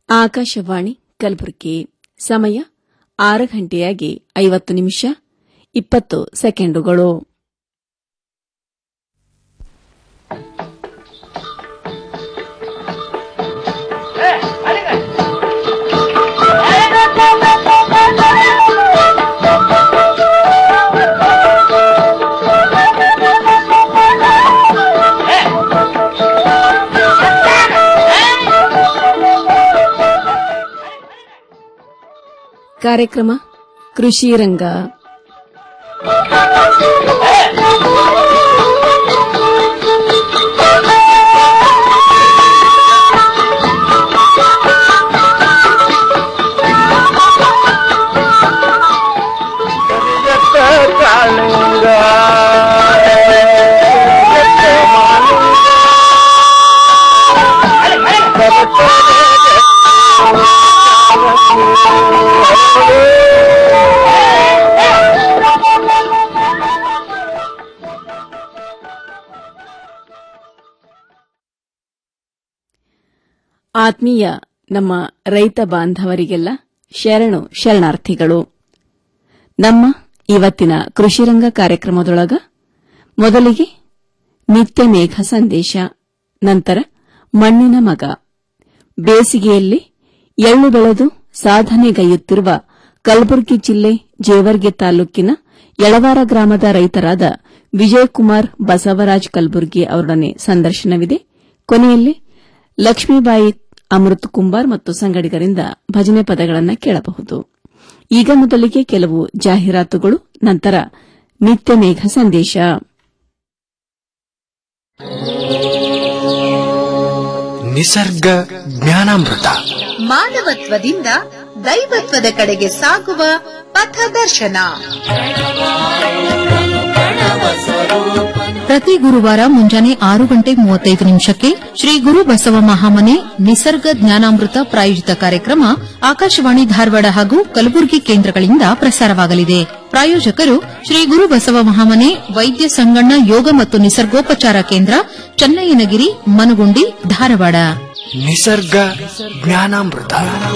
ಆಕಾಶವಾಣಿ ಕಲಬುರಗಿ ಸಮಯ ಆರು ಗಂಟೆಯಾಗಿ ಐವತ್ತು ನಿಮಿಷ ಇಪ್ಪತ್ತು ಸೆಕೆಂಡುಗಳು ಕಾರ್ಯಕ್ರಮ ಕೃಷಿ ರಂಗ ಆತ್ಮೀಯ ನಮ್ಮ ರೈತ ಬಾಂಧವರಿಗೆಲ್ಲ ಶರಣು ಶರಣಾರ್ಥಿಗಳು ನಮ್ಮ ಇವತ್ತಿನ ಕೃಷಿರಂಗ ಕಾರ್ಯಕ್ರಮದೊಳಗ ಮೊದಲಿಗೆ ನಿತ್ಯ ಮೇಘ ಸಂದೇಶ ನಂತರ ಮಣ್ಣಿನ ಮಗ ಬೇಸಿಗೆಯಲ್ಲಿ ಎಳ್ಳು ಬೆಳೆದು ಸಾಧನೆಗೈಯುತ್ತಿರುವ ಕಲಬುರಗಿ ಜಿಲ್ಲೆ ಜೇವರ್ಗೆ ತಾಲೂಕಿನ ಯಳವಾರ ಗ್ರಾಮದ ರೈತರಾದ ವಿಜಯಕುಮಾರ್ ಬಸವರಾಜ್ ಕಲಬುರ್ಗಿ ಅವರೊಡನೆ ಸಂದರ್ಶನವಿದೆ ಕೊನೆಯಲ್ಲಿ ಲಕ್ಷ್ಮೀಬಾಯಿ ಅಮೃತ್ ಕುಂಬಾರ್ ಮತ್ತು ಸಂಗಡಿಗರಿಂದ ಭಜನೆ ಪದಗಳನ್ನು ಕೇಳಬಹುದು ಈಗ ಮೊದಲಿಗೆ ಕೆಲವು ಜಾಹೀರಾತುಗಳು ನಂತರ ನಿತ್ಯ ಮೇಘ ಸಂದೇಶ ನಿಸರ್ಗ ಜ್ಞಾನಾಮೃತ ಮಾನವತ್ವದಿಂದ ದೈವತ್ವದ ಕಡೆಗೆ ಸಾಗುವ ಪಥದರ್ಶನ ಪ್ರತಿ ಗುರುವಾರ ಮುಂಜಾನೆ ಆರು ಗಂಟೆ ಮೂವತ್ತೈದು ನಿಮಿಷಕ್ಕೆ ಶ್ರೀ ಗುರು ಬಸವ ಮಹಾಮನೆ ನಿಸರ್ಗ ಜ್ಞಾನಾಮೃತ ಪ್ರಾಯೋಜಿತ ಕಾರ್ಯಕ್ರಮ ಆಕಾಶವಾಣಿ ಧಾರವಾಡ ಹಾಗೂ ಕಲಬುರಗಿ ಕೇಂದ್ರಗಳಿಂದ ಪ್ರಸಾರವಾಗಲಿದೆ ಪ್ರಾಯೋಜಕರು ಶ್ರೀ ಗುರು ಬಸವ ಮಹಾಮನೆ ವೈದ್ಯ ಸಂಗಣ್ಣ ಯೋಗ ಮತ್ತು ನಿಸರ್ಗೋಪಚಾರ ಕೇಂದ್ರ ಚನ್ನಯ್ಯನಗಿರಿ ಮನಗುಂಡಿ ಧಾರವಾಡ ನಿಸರ್ಗ ಜ್ಞಾನಾಮೃತ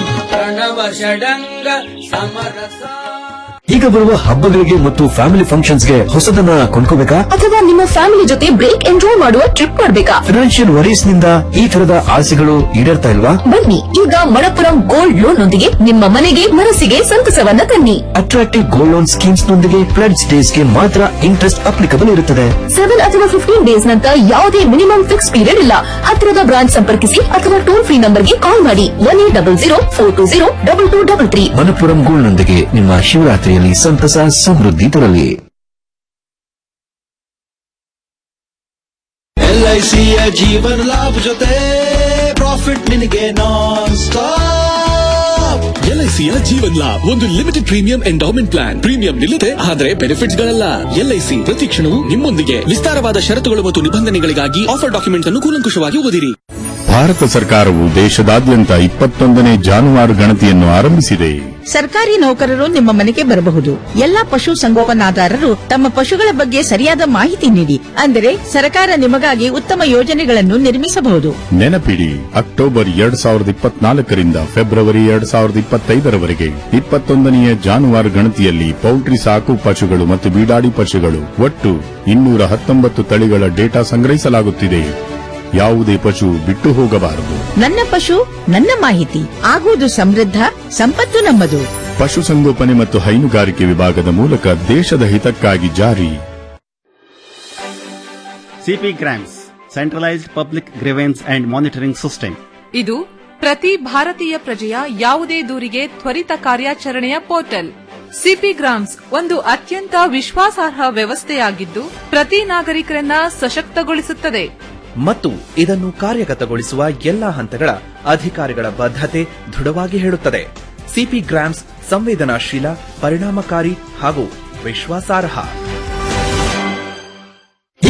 ಈಗ ಬರುವ ಹಬ್ಬಗಳಿಗೆ ಮತ್ತು ಫ್ಯಾಮಿಲಿ ಫಂಕ್ಷನ್ಸ್ಗೆ ಹೊಸದನ್ನ ಕೊಂಡ್ಕೋಬೇಕಾ ಅಥವಾ ನಿಮ್ಮ ಫ್ಯಾಮಿಲಿ ಜೊತೆ ಬ್ರೇಕ್ ಎಂಜಾಯ್ ಮಾಡುವ ಟ್ರಿಪ್ ಮಾಡಬೇಕಾ ಫಿನಾನ್ಷಿಯಲ್ ವರೀಸ್ ನಿಂದ ಈ ತರದ ಆಸೆಗಳು ಈಡೇರ್ತಾ ಇಲ್ವಾ ಬನ್ನಿ ಈಗ ಮಣಪುರಂ ಗೋಲ್ಡ್ ಲೋನ್ ನೊಂದಿಗೆ ನಿಮ್ಮ ಮನೆಗೆ ಮನಸ್ಸಿಗೆ ಸಂತಸವನ್ನ ತನ್ನಿ ಅಟ್ರಾಕ್ಟಿವ್ ಗೋಲ್ಡ್ ಲೋನ್ ಸ್ಕೀಮ್ಸ್ ನೊಂದಿಗೆ ಫ್ಲಡ್ ಡೇಸ್ ಗೆ ಮಾತ್ರ ಇಂಟ್ರೆಸ್ಟ್ ಅಪ್ಲಿಕಬಲ್ ಇರುತ್ತದೆ ಸೆವೆನ್ ಅಥವಾ ಫಿಫ್ಟೀನ್ ಡೇಸ್ ನಂತರ ಯಾವುದೇ ಮಿನಿಮಮ್ ಫಿಕ್ಸ್ ಪೀರಿಯಡ್ ಇಲ್ಲ ಹತ್ತಿರದ ಬ್ರಾಂಚ್ ಸಂಪರ್ಕಿಸಿ ಅಥವಾ ಟೋಲ್ ಫ್ರೀ ನಂಬರ್ಗೆ ಕಾಲ್ ಮಾಡಿ one eight double zero four two zero double two double three Manappuram gold ನೊಂದಿಗೆ ನಿಮ್ಮ ಶಿವರಾತ್ರಿಯಲ್ಲಿ ಸಂತಸ ಸಮೃದ್ಧಿ ತರಲಿ ಎಲ್ಐಸಿಯ ಜೀವನ ಲಾಭ ಜೊತೆ ಪ್ರಾಫಿಟ್ ನಿನಗೆ ನಾನ್ ಸ್ಟಾಪ್ ಎಲ್ಐಸಿಯ ಜೀವನ್ ಲಾಭ್ ಒಂದು limited premium endowment plan premium ನಿಲ್ಲದೆ ಆದರೆ ಬೆನಿಫಿಟ್ಸ್ ಗಳಲ್ಲ ಎಲ್ಐಸಿ ಪ್ರತಿ ಕ್ಷಣವೂ ನಿಮ್ಮೊಂದಿಗೆ ವಿಸ್ತಾರವಾದ ಷರತ್ತುಗಳು ಮತ್ತು ನಿಬಂಧನೆಗಳಿಗಾಗಿ ಆಫರ್ ಡಾಕ್ಯುಮೆಂಟ್ ಅನ್ನು ಕೂಲಂಕುಷವಾಗಿ ಓದಿರಿ ಭಾರತ ಸರ್ಕಾರವು ದೇಶದಾದ್ಯಂತ ಇಪ್ಪತ್ತೊಂದನೇ ಜಾನುವಾರು ಗಣತಿಯನ್ನು ಆರಂಭಿಸಿದೆ ಸರ್ಕಾರಿ ನೌಕರರು ನಿಮ್ಮ ಮನೆಗೆ ಬರಬಹುದು ಎಲ್ಲಾ ಪಶು ಸಂಗೋಪನಾದಾರರು ತಮ್ಮ ಪಶುಗಳ ಬಗ್ಗೆ ಸರಿಯಾದ ಮಾಹಿತಿ ನೀಡಿ ಅಂದರೆ ಸರ್ಕಾರ ನಿಮಗಾಗಿ ಉತ್ತಮ ಯೋಜನೆಗಳನ್ನು ನಿರ್ಮಿಸಬಹುದು ನೆನಪಿಡಿ ಅಕ್ಟೋಬರ್ ಎರಡ್ ಸಾವಿರದ ಇಪ್ಪತ್ನಾಲ್ಕರಿಂದ ಫೆಬ್ರವರಿ ಎರಡ್ ಸಾವಿರದ ಇಪ್ಪತ್ತೈದರವರೆಗೆ ಇಪ್ಪತ್ತೊಂದನೆಯ ಜಾನುವಾರು ಗಣತಿಯಲ್ಲಿ ಪೌಲ್ಟ್ರಿ ಸಾಕು ಪಶುಗಳು ಮತ್ತು ಬೀಡಾಡಿ ಪಶುಗಳು ಒಟ್ಟು ಇನ್ನೂರ ಹತ್ತೊಂಬತ್ತು ತಳಿಗಳ ಡೇಟಾ ಸಂಗ್ರಹಿಸಲಾಗುತ್ತಿದೆ ಯಾವುದೇ ಪಶು ಬಿಟ್ಟು ಹೋಗಬಾರದು ನನ್ನ ಪಶು ನನ್ನ ಮಾಹಿತಿ ಆಗುವುದು ಸಮೃದ್ಧ ಸಂಪತ್ತು ನಮ್ಮದು ಪಶುಸಂಗೋಪನೆ ಮತ್ತು ಹೈನುಗಾರಿಕೆ ವಿಭಾಗದ ಮೂಲಕ ದೇಶದ ಹಿತಕ್ಕಾಗಿ ಜಾರಿ CP GRAMS centralised public grievance and monitoring system ಇದು ಪ್ರತಿ ಭಾರತೀಯ ಪ್ರಜೆಯ ಯಾವುದೇ ದೂರಿಗೆ ತ್ವರಿತ ಕಾರ್ಯಾಚರಣೆಯ ಪೋರ್ಟಲ್ ಸಿಪಿ ಗ್ರಾಮ್ಸ್ ಒಂದು ಅತ್ಯಂತ ವಿಶ್ವಾಸಾರ್ಹ ವ್ಯವಸ್ಥೆಯಾಗಿದ್ದು ಪ್ರತಿ ನಾಗರಿಕರನ್ನ ಸಶಕ್ತಗೊಳಿಸುತ್ತದೆ ಮತ್ತು ಇದನ್ನು ಕಾರ್ಯಗತಗೊಳಿಸುವ ಎಲ್ಲಾ ಹಂತಗಳ ಅಧಿಕಾರಿಗಳ ಬದ್ಧತೆ ದೃಢವಾಗಿ ಹೇಳುತ್ತದೆ ಸಿಪಿ ಗ್ರಾಮ್ಸ್ ಸಂವೇದನಾಶೀಲ ಪರಿಣಾಮಕಾರಿ ಹಾಗೂ ವಿಶ್ವಾಸಾರ್ಹ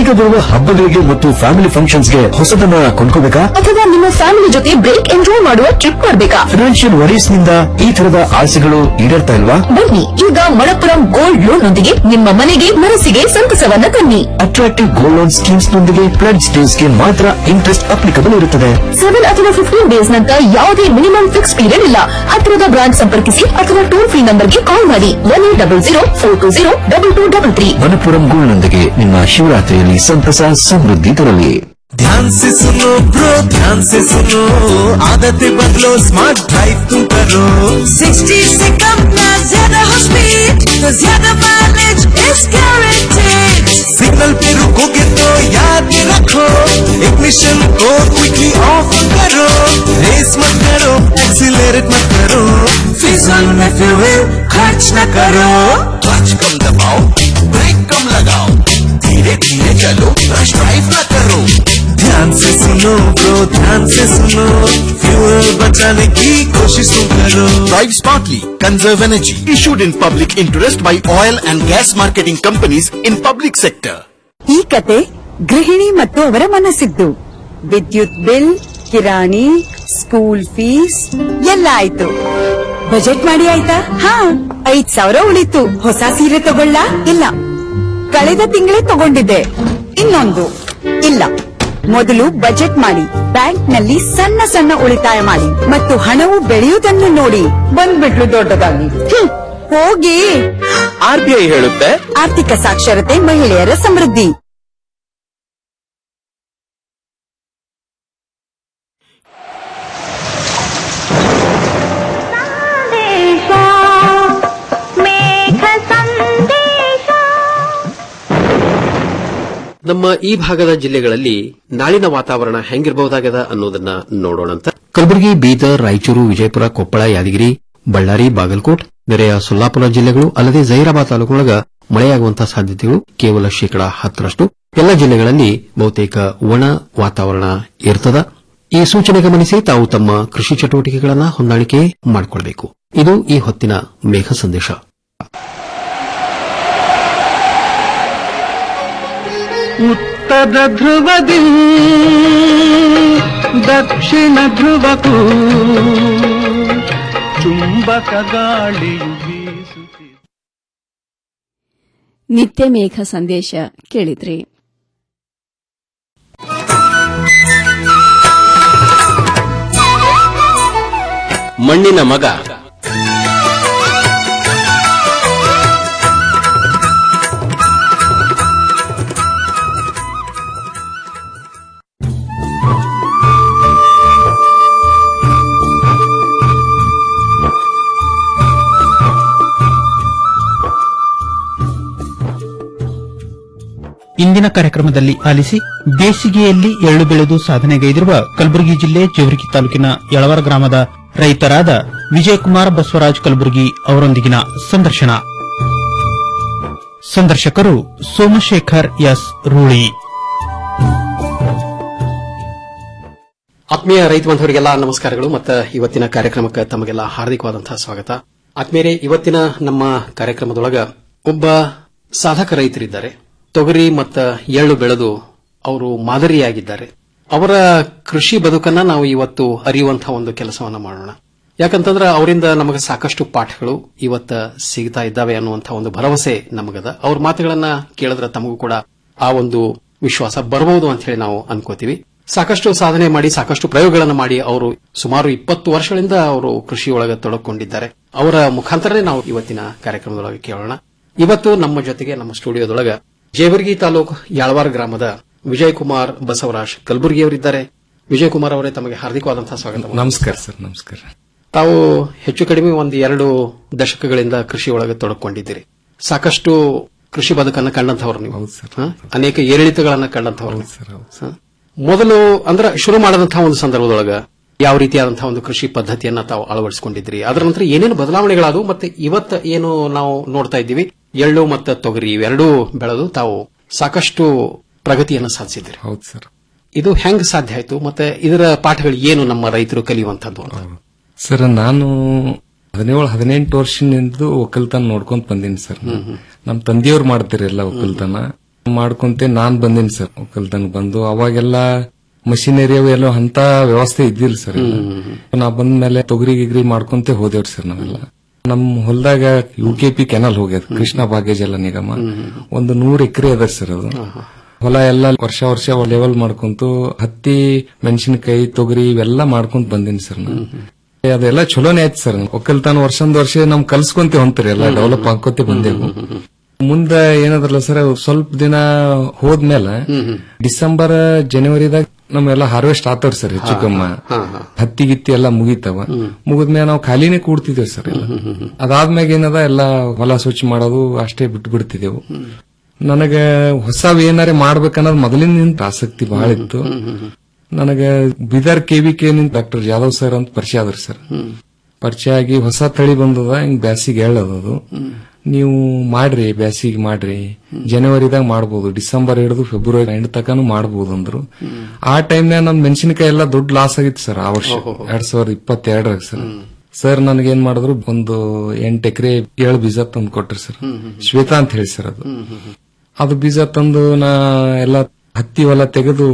ಈಗ ಬರುವ ಹಬ್ಬಗಳಿಗೆ ಮತ್ತು ಫ್ಯಾಮಿಲಿ ಫಂಕ್ಷನ್ಸ್ಗೆ ಹೊಸದನ್ನ ಕೊಂಡ್ಕೋಬೇಕಾ ಅಥವಾ ನಿಮ್ಮ ಫ್ಯಾಮಿಲಿ ಜೊತೆ ಬ್ರೇಕ್ ಎಂಜಾಯ್ ಮಾಡುವ ಟ್ರಿಪ್ ಮಾಡಬೇಕಾ ಫಿನಾನ್ಷಿಯಲ್ ವರೀಸ್ ನಿಂದ ಈ ತರದ ಆಸೆಗಳು ಈಡೇರ್ತಾ ಇಲ್ವಾ ಬನ್ನಿ ಈಗ ಮಣಪುರಂ ಗೋಲ್ಡ್ ಲೋನ್ ನೊಂದಿಗೆ ನಿಮ್ಮ ಮನೆಗೆ ಮನಸ್ಸಿಗೆ ಸಂತಸವನ್ನ ತನ್ನಿ ಅಟ್ರಾಕ್ಟಿವ್ ಗೋಲ್ಡ್ ಲೋನ್ ಸ್ಕೀಮ್ಸ್ ನೊಂದಿಗೆ ಪ್ಲಡ್ ಡೇಸ್ಗೆ ಮಾತ್ರ ಇಂಟ್ರೆಸ್ಟ್ ಅಪ್ಲಿಕಬಲ್ ಇರುತ್ತದೆ ಸೆವೆನ್ ಅಥವಾ ಫಿಫ್ಟೀನ್ ಡೇಸ್ ನಂತ ಯಾವುದೇ ಮಿನಿಮಮ್ ಫಿಕ್ಸ್ ಪೀರಿಯಡ್ ಇಲ್ಲ ಹತ್ತಿರದ ಬ್ರಾಂಚ್ ಸಂಪರ್ಕಿಸಿ ಅಥವಾ ಟೋಲ್ ಫ್ರೀ ನಂಬರ್ಗೆ ಕಾಲ್ ಮಾಡಿ one eight double zero four two zero double two double three Manappuram gold ನೊಂದಿಗೆ ನಿಮ್ಮ ಶಿವರಾತ್ರಿಯಲ್ಲಿ ಸಂತಸ ಸಮೃದ್ಧಿ ತರಲಿ ध्यान से सुनो ब्रो ध्यान से सुनो आदतें बदलो स्मार्ट ड्राइव तुम करो 60 से कम ना ज्यादा हो स्पीड तो ज्यादा माइलेज इज गारंटेड सिग्नल पे रुकोगे तो याद रखो इग्निशन को क्विकली ऑफ करो रेस मत करो एक्सीलरेट मत करो फिजल में फ्यूल खर्च न करो क्लच कम दबाओ ब्रेक कम लगाओ धीरे धीरे चलो रश ड्राइव न करो ध्यान से सुनो ब्रो ध्यान से सुनो फ्यूल बचाने की कोशिश तुम करो Drive smartly, conserve energy. Issued in public interest by oil and gas marketing companies in public sector. ಈ ಕತೆ ಗೃಹಿಣಿ ಮತ್ತು ಅವರ ಮನಸ್ಸಿದ್ದು ವಿದ್ಯುತ್ ಬಿಲ್ ಕಿರಾಣಿ ಸ್ಕೂಲ್ ಫೀಸ್ ಎಲ್ಲ ಆಯ್ತು ಬಜೆಟ್ ಮಾಡಿ ಆಯ್ತಾ ಹಾ ಐದ್ ಸಾವಿರ ಉಳಿತು ಹೊಸ ಸೀರೆ ತಗೊಳ್ಳ ಇಲ್ಲ ಕಳೆದ ತಿಂಗಳೇ ತಗೊಂಡಿದ್ದೆ ಇನ್ನೊಂದು ಇಲ್ಲ ಮೊದಲು ಬಜೆಟ್ ಮಾಡಿ ಬ್ಯಾಂಕ್ನಲ್ಲಿ ಸಣ್ಣ ಸಣ್ಣ ಉಳಿತಾಯ ಮಾಡಿ ಮತ್ತು ಹಣವು ಬೆಳೆಯುವುದನ್ನು ನೋಡಿ ಬಂದ್ಬಿಟ್ಲು ದೊಡ್ಡದಾಗಿ ಹ್ಮ್, ಹೋಗಿ ಆರ್ಬಿಐ ಹೇಳುತ್ತೆ ಆರ್ಥಿಕ ಸಾಕ್ಷರತೆ ಮಹಿಳೆಯರ ಸಮೃದ್ಧಿ ನಮ್ಮ ಈ ಭಾಗದ ಜಿಲ್ಲೆಗಳಲ್ಲಿ ನಾಳಿನ ವಾತಾವರಣ ಹೆಂಗಿರಬಹುದಾಗದ ಅನ್ನೋದನ್ನ ನೋಡೋಣಂತ ಕಲಬುರಗಿ ಬೀದರ್ ರಾಯಚೂರು ವಿಜಯಪುರ ಕೊಪ್ಪಳ ಯಾದಗಿರಿ ಬಳ್ಳಾರಿ ಬಾಗಲಕೋಟ್ ನೆರೆಯ ಸೊಲ್ಲಾಪುರ ಜಿಲ್ಲೆಗಳು ಅಲ್ಲದೆ ಜೈರಾಬಾದ್ ತಾಲೂಕಿನೊಳಗ ಮಳೆಯಾಗುವಂತಹ ಸಾಧ್ಯತೆಗಳು ಕೇವಲ ಶೇಕಡಾ ಹತ್ತರಷ್ಟು ಎಲ್ಲ ಜಿಲ್ಲೆಗಳಲ್ಲಿ ಬಹುತೇಕ ಒಣ ವಾತಾವರಣ ಇರ್ತದ ಈ ಸೂಚನೆ ಗಮನಿಸಿ ತಾವು ತಮ್ಮ ಕೃಷಿ ಚಟುವಟಿಕೆಗಳನ್ನು ಹೊಂದಾಣಿಕೆ ಮಾಡಿಕೊಳ್ಳಬೇಕು ಇದು ಈ ಹೊತ್ತಿನ ಮೇಘ ಸಂದೇಶ ಉತ್ತರ ಧ್ರುವದಿ ದಕ್ಷಿಣ ಧ್ರುವಕ್ಕೂ ಚುಂಬಕ ಗಾಳಿಯು ಬೀಸುತ್ತಿದೆ ನಿತ್ಯ ಮೇಘ ಸಂದೇಶ ಕೇಳಿದ್ರಿ ಮಣ್ಣಿನ ಮಗ ಇಂದಿನ ಕಾರ್ಯಕ್ರಮದಲ್ಲಿ ಆಲಿಸಿ ಬೇಸಿಗೆಯಲ್ಲಿ ಎಳ್ಳು ಬೆಳೆದು ಸಾಧನೆಗೈದಿರುವ ಕಲಬುರಗಿ ಜಿಲ್ಲೆ ಜೇವರ್ಗಿ ತಾಲೂಕಿನ ಯಳವರ ಗ್ರಾಮದ ರೈತರಾದ ವಿಜಯಕುಮಾರ್ ಬಸವರಾಜ್ ಕಲಬುರಗಿ ಅವರೊಂದಿಗಿನ ಸಂದರ್ಶನ ಸಂದರ್ಶಕರು ಸೋಮಶೇಖರ್ ಎಸ್ ರೂಳಿ ಆತ್ಮೀಯ ರೈತ ಬಂಧುವರಿಗೆಲ್ಲ ನಮಸ್ಕಾರಗಳು ಮತ್ತು ಇವತ್ತಿನ ಕಾರ್ಯಕ್ರಮಕ್ಕೆ ತಮಗೆಲ್ಲ ಹಾರ್ದಿಕವಾದಂತಹ ಸ್ವಾಗತ ಆತ್ಮೀಯರೇ ಇವತ್ತಿನ ನಮ್ಮ ಕಾರ್ಯಕ್ರಮದೊಳಗ ಒಬ್ಬ ಸಾಧಕ ರೈತರಿದ್ದಾರೆ ತೊಗರಿ ಮತ್ತು ಎಳ್ಳು ಬೆಳೆದು ಅವರು ಮಾದರಿಯಾಗಿದ್ದಾರೆ ಅವರ ಕೃಷಿ ಬದುಕನ್ನ ನಾವು ಇವತ್ತು ಅರಿಯುವಂತಹ ಒಂದು ಕೆಲಸವನ್ನ ಮಾಡೋಣ ಯಾಕಂತಂದ್ರೆ ಅವರಿಂದ ನಮಗೆ ಸಾಕಷ್ಟು ಪಾಠಗಳು ಇವತ್ತ ಸಿಗ್ತಾ ಇದ್ದಾವೆ ಅನ್ನುವಂತಹ ಒಂದು ಭರವಸೆ ನಮಗದ ಅವ್ರ ಮಾತುಗಳನ್ನ ಕೇಳಿದ್ರೆ ತಮಗೂ ಕೂಡ ಆ ಒಂದು ವಿಶ್ವಾಸ ಬರಬಹುದು ಅಂತ ಹೇಳಿ ನಾವು ಅನ್ಕೋತೀವಿ ಸಾಕಷ್ಟು ಸಾಧನೆ ಮಾಡಿ ಸಾಕಷ್ಟು ಪ್ರಯೋಗಗಳನ್ನು ಮಾಡಿ ಅವರು ಸುಮಾರು ಇಪ್ಪತ್ತು ವರ್ಷಗಳಿಂದ ಅವರು ಕೃಷಿಯೊಳಗೆ ತೊಡಕೊಂಡಿದ್ದಾರೆ ಅವರ ಮುಖಾಂತರನೇ ನಾವು ಇವತ್ತಿನ ಕಾರ್ಯಕ್ರಮದೊಳಗೆ ಕೇಳೋಣ ಇವತ್ತು ನಮ್ಮ ಜೊತೆಗೆ ನಮ್ಮ ಸ್ಟುಡಿಯೋದೊಳಗ ಜೇವರ್ಗಿ ತಾಲೂಕು ಯಾಳವಾರ ಗ್ರಾಮದ ವಿಜಯ್ ಕುಮಾರ್ ಬಸವರಾಜ್ ಕಲಬುರ್ಗಿ ಅವರಿದ್ದಾರೆ ವಿಜಯ್ ಕುಮಾರ್ ಅವರೇ ತಮಗೆ ಹಾರ್ದಿಕವಾದಂತಹ ಸ್ವಾಗತ ನಮಸ್ಕಾರ ಸರ್ ನಮಸ್ಕಾರ ತಾವು ಹೆಚ್ಚು ಕಡಿಮೆ ಒಂದು ಎರಡು ದಶಕಗಳಿಂದ ಕೃಷಿಯೊಳಗೆ ತೊಡಕೊಂಡಿದ್ದೀರಿ ಸಾಕಷ್ಟು ಕೃಷಿ ಬದುಕನ್ನು ಕಂಡಂತವ್ರು ನೀವು ಹ? ಅನೇಕ ಏರಿಳಿತಗಳನ್ನ ಕಂಡಂತವ್ರು ಹ? ಮೊದಲು ಅಂದ್ರೆ ಶುರು ಮಾಡದಂತಹ ಒಂದು ಸಂದರ್ಭದೊಳಗ ಯಾವ ರೀತಿಯಾದಂತಹ ಒಂದು ಕೃಷಿ ಪದ್ಧತಿಯನ್ನ ತಾವು ಅಳವಡಿಸಿಕೊಂಡಿದ್ರಿ ಅದರ ನಂತರ ಏನೇನು ಬದಲಾವಣೆಗಳಾದವು ಮತ್ತೆ ಇವತ್ತ ಏನು ನಾವು ನೋಡ್ತಾ ಇದ್ದೀವಿ ಎಳ್ಳು ಮತ್ತು ತೊಗರಿ ಇವೆರಡೂ ಬೆಳೆದು ತಾವು ಸಾಕಷ್ಟು ಪ್ರಗತಿಯನ್ನು ಸಾಧಿಸಿದ್ರಿ ಹೌದು ಸರ್ ಇದು ಹೆಂಗ್ ಸಾಧ್ಯ ಆಯ್ತು ಮತ್ತೆ ಇದರ ಪಾಠಗಳು ಏನು ನಮ್ಮ ರೈತರು ಕಲಿಯುವಂತದ್ದು ಅಂತ ಸರ್ ನಾನು ಹದಿನೇಳು ಹದಿನೆಂಟು ವರ್ಷದಿಂದ ಒಕ್ಕಲ್ತನ ನೋಡ್ಕೊಂತ ಬಂದೀನಿ ಸರ್ ನಮ್ ತಂದೆಯವ್ರು ಮಾಡ್ತಿರಲ್ಲ ಒಕ್ಕಲ್ತನ ಮಾಡ್ಕೊಂತೆ ನಾನ್ ಬಂದಿನಿ ಸರ್ ಒಕ್ಕಲ್ತನ ಬಂದು ಅವಾಗೆಲ್ಲ ಮಷಿನರಿ ಅವು ಎಲ್ಲೋ ಅಂತ ವ್ಯವಸ್ಥೆ ಇದ್ದಿಲ್ಲ ಸರ್ ಎಲ್ಲ. ನಾ ಬಂದ್ಮೇಲೆ ತೊಗರಿ ಗಿಗ್ರಿ ಮಾಡ್ಕೊಂತೆ ಹೋದೇವ್ರಿ ಸರ್ ನಾವೆಲ್ಲ ನಮ್ ಹೊಲದಾಗ ಯು ಕೆ ಪಿ ಕೆನಲ್ ಹೋಗ್ಯದ ಕೃಷ್ಣ ಭಾಗ್ಯ ಜಲ ನಿಗಮ ಒಂದು ನೂರ್ ಎಕರೆ ಅದ ಸರ್ ಅದು ಹೊಲ ಎಲ್ಲ ವರ್ಷ ವರ್ಷ ಲೆವೆಲ್ ಮಾಡ್ಕೊಂತು ಹತ್ತಿ ಮೆಣಸಿನಕಾಯಿ ತೊಗರಿ ಇವೆಲ್ಲ ಮಾಡ್ಕೊಂತ ಬಂದಿನಿ ಸರ್ ನಾನು ಅದೆಲ್ಲ ಚಲೋನೇ ಆಯ್ತು ಸರ್ ಒಕ್ಕಲ್ತಾನ ವರ್ಷಂದ ವರ್ಷ ನಮ್ ಕಲ್ಸ್ಕೊಂತ ಹೊಂತೀರಿ ಎಲ್ಲ ಡೆವಲಪ್ ಆಕೋತೆ ಬಂದೆವು ಮುಂದ ಏನದ್ರಲ್ಲ ಸರ್ ಸ್ವಲ್ಪ ದಿನ ಹೋದ್ಮೇಲೆ ಡಿಸೆಂಬರ್ ಜನವರಿದಾಗ ನಮ್ಮೆಲ್ಲ ಹಾರ್ವೆಸ್ಟ್ ಆತವ್ರಿ ಸರ್ ಹೆಚ್ಚು ಕಮ್ಮ ಹತ್ತಿ ಗಿತ್ತಿ ಎಲ್ಲ ಮುಗಿತಾವ ಮುಗಿದ್ಮೇಲೆ ನಾವು ಖಾಲಿನೇ ಕೂಡ್ತಿದ್ದೇವೆ ಸರ್ ಎಲ್ಲ ಅದಾದ್ಮ್ಯಾಗ ಏನದ ಎಲ್ಲ ಹೊಲ ಸ್ವಚ್ಛ ಮಾಡೋದು ಅಷ್ಟೇ ಬಿಟ್ಟು ಬಿಡ್ತಿದ್ದೆವು ನನಗ ಹೊಸವ್ ಏನಾರೇ ಮಾಡ್ಬೇಕನ್ನೋದು ಮೊದಲಿನಿಂದ ಆಸಕ್ತಿ ಬಹಳ ಇತ್ತು ನನಗ ಬಿದರ್ ಕೆವಿಕೆ ನಿಂತ ಡಾಕ್ಟರ್ ಜಾಧವ್ ಸರ್ ಅಂತ ಪರಿಚಯ ಆದ್ರಿ ಸರ್ ಪರಿಚಯ ಆಗಿ ಹೊಸ ತಳಿ ಬಂದದ ಹಿಂಗ್ ಬ್ಯಾಸಿಗೆ ಹೇಳೋದು ನೀವು ಮಾಡ್ರಿ ಬ್ಯಾಸಿಗೆ ಮಾಡ್ರಿ ಜನವರಿದಾಗ ಮಾಡ್ಬೋದು ಡಿಸೆಂಬರ್ ಹಿಡಿದು ಫೆಬ್ರವರಿ ಎಂಡ್ ತನಕನೂ ಮಾಡ್ಬೋದು ಅಂದ್ರು ಆ ಟೈಮ್ನಾಗ ನಮ್ ಮೆಣಸಿನಕಾಯಿ ಎಲ್ಲ ದೊಡ್ಡ ಲಾಸ್ ಆಗಿತ್ತು ಸರ್ ಆ ವರ್ಷ ಎರಡ್ ಸಾವಿರದ ಇಪ್ಪತ್ತೆರಡರಾಗ ಸರ್ ಸರ್ ನನಗೇನ್ ಮಾಡಿದ್ರು ಒಂದು ಎಂಟ್ ಎಕರೆ ಏಳು ಬೀಜ ತಂದು ಕೊಟ್ರಿ ಸರ್ ಶ್ವೇತಾ ಅಂತ ಹೇಳಿ ಸರ್ ಅದು ಅದು ಬೀಜ ತಂದು ನಾ ಎಲ್ಲ ಹತ್ತಿ ಹೊಲ ತೆಗೆದು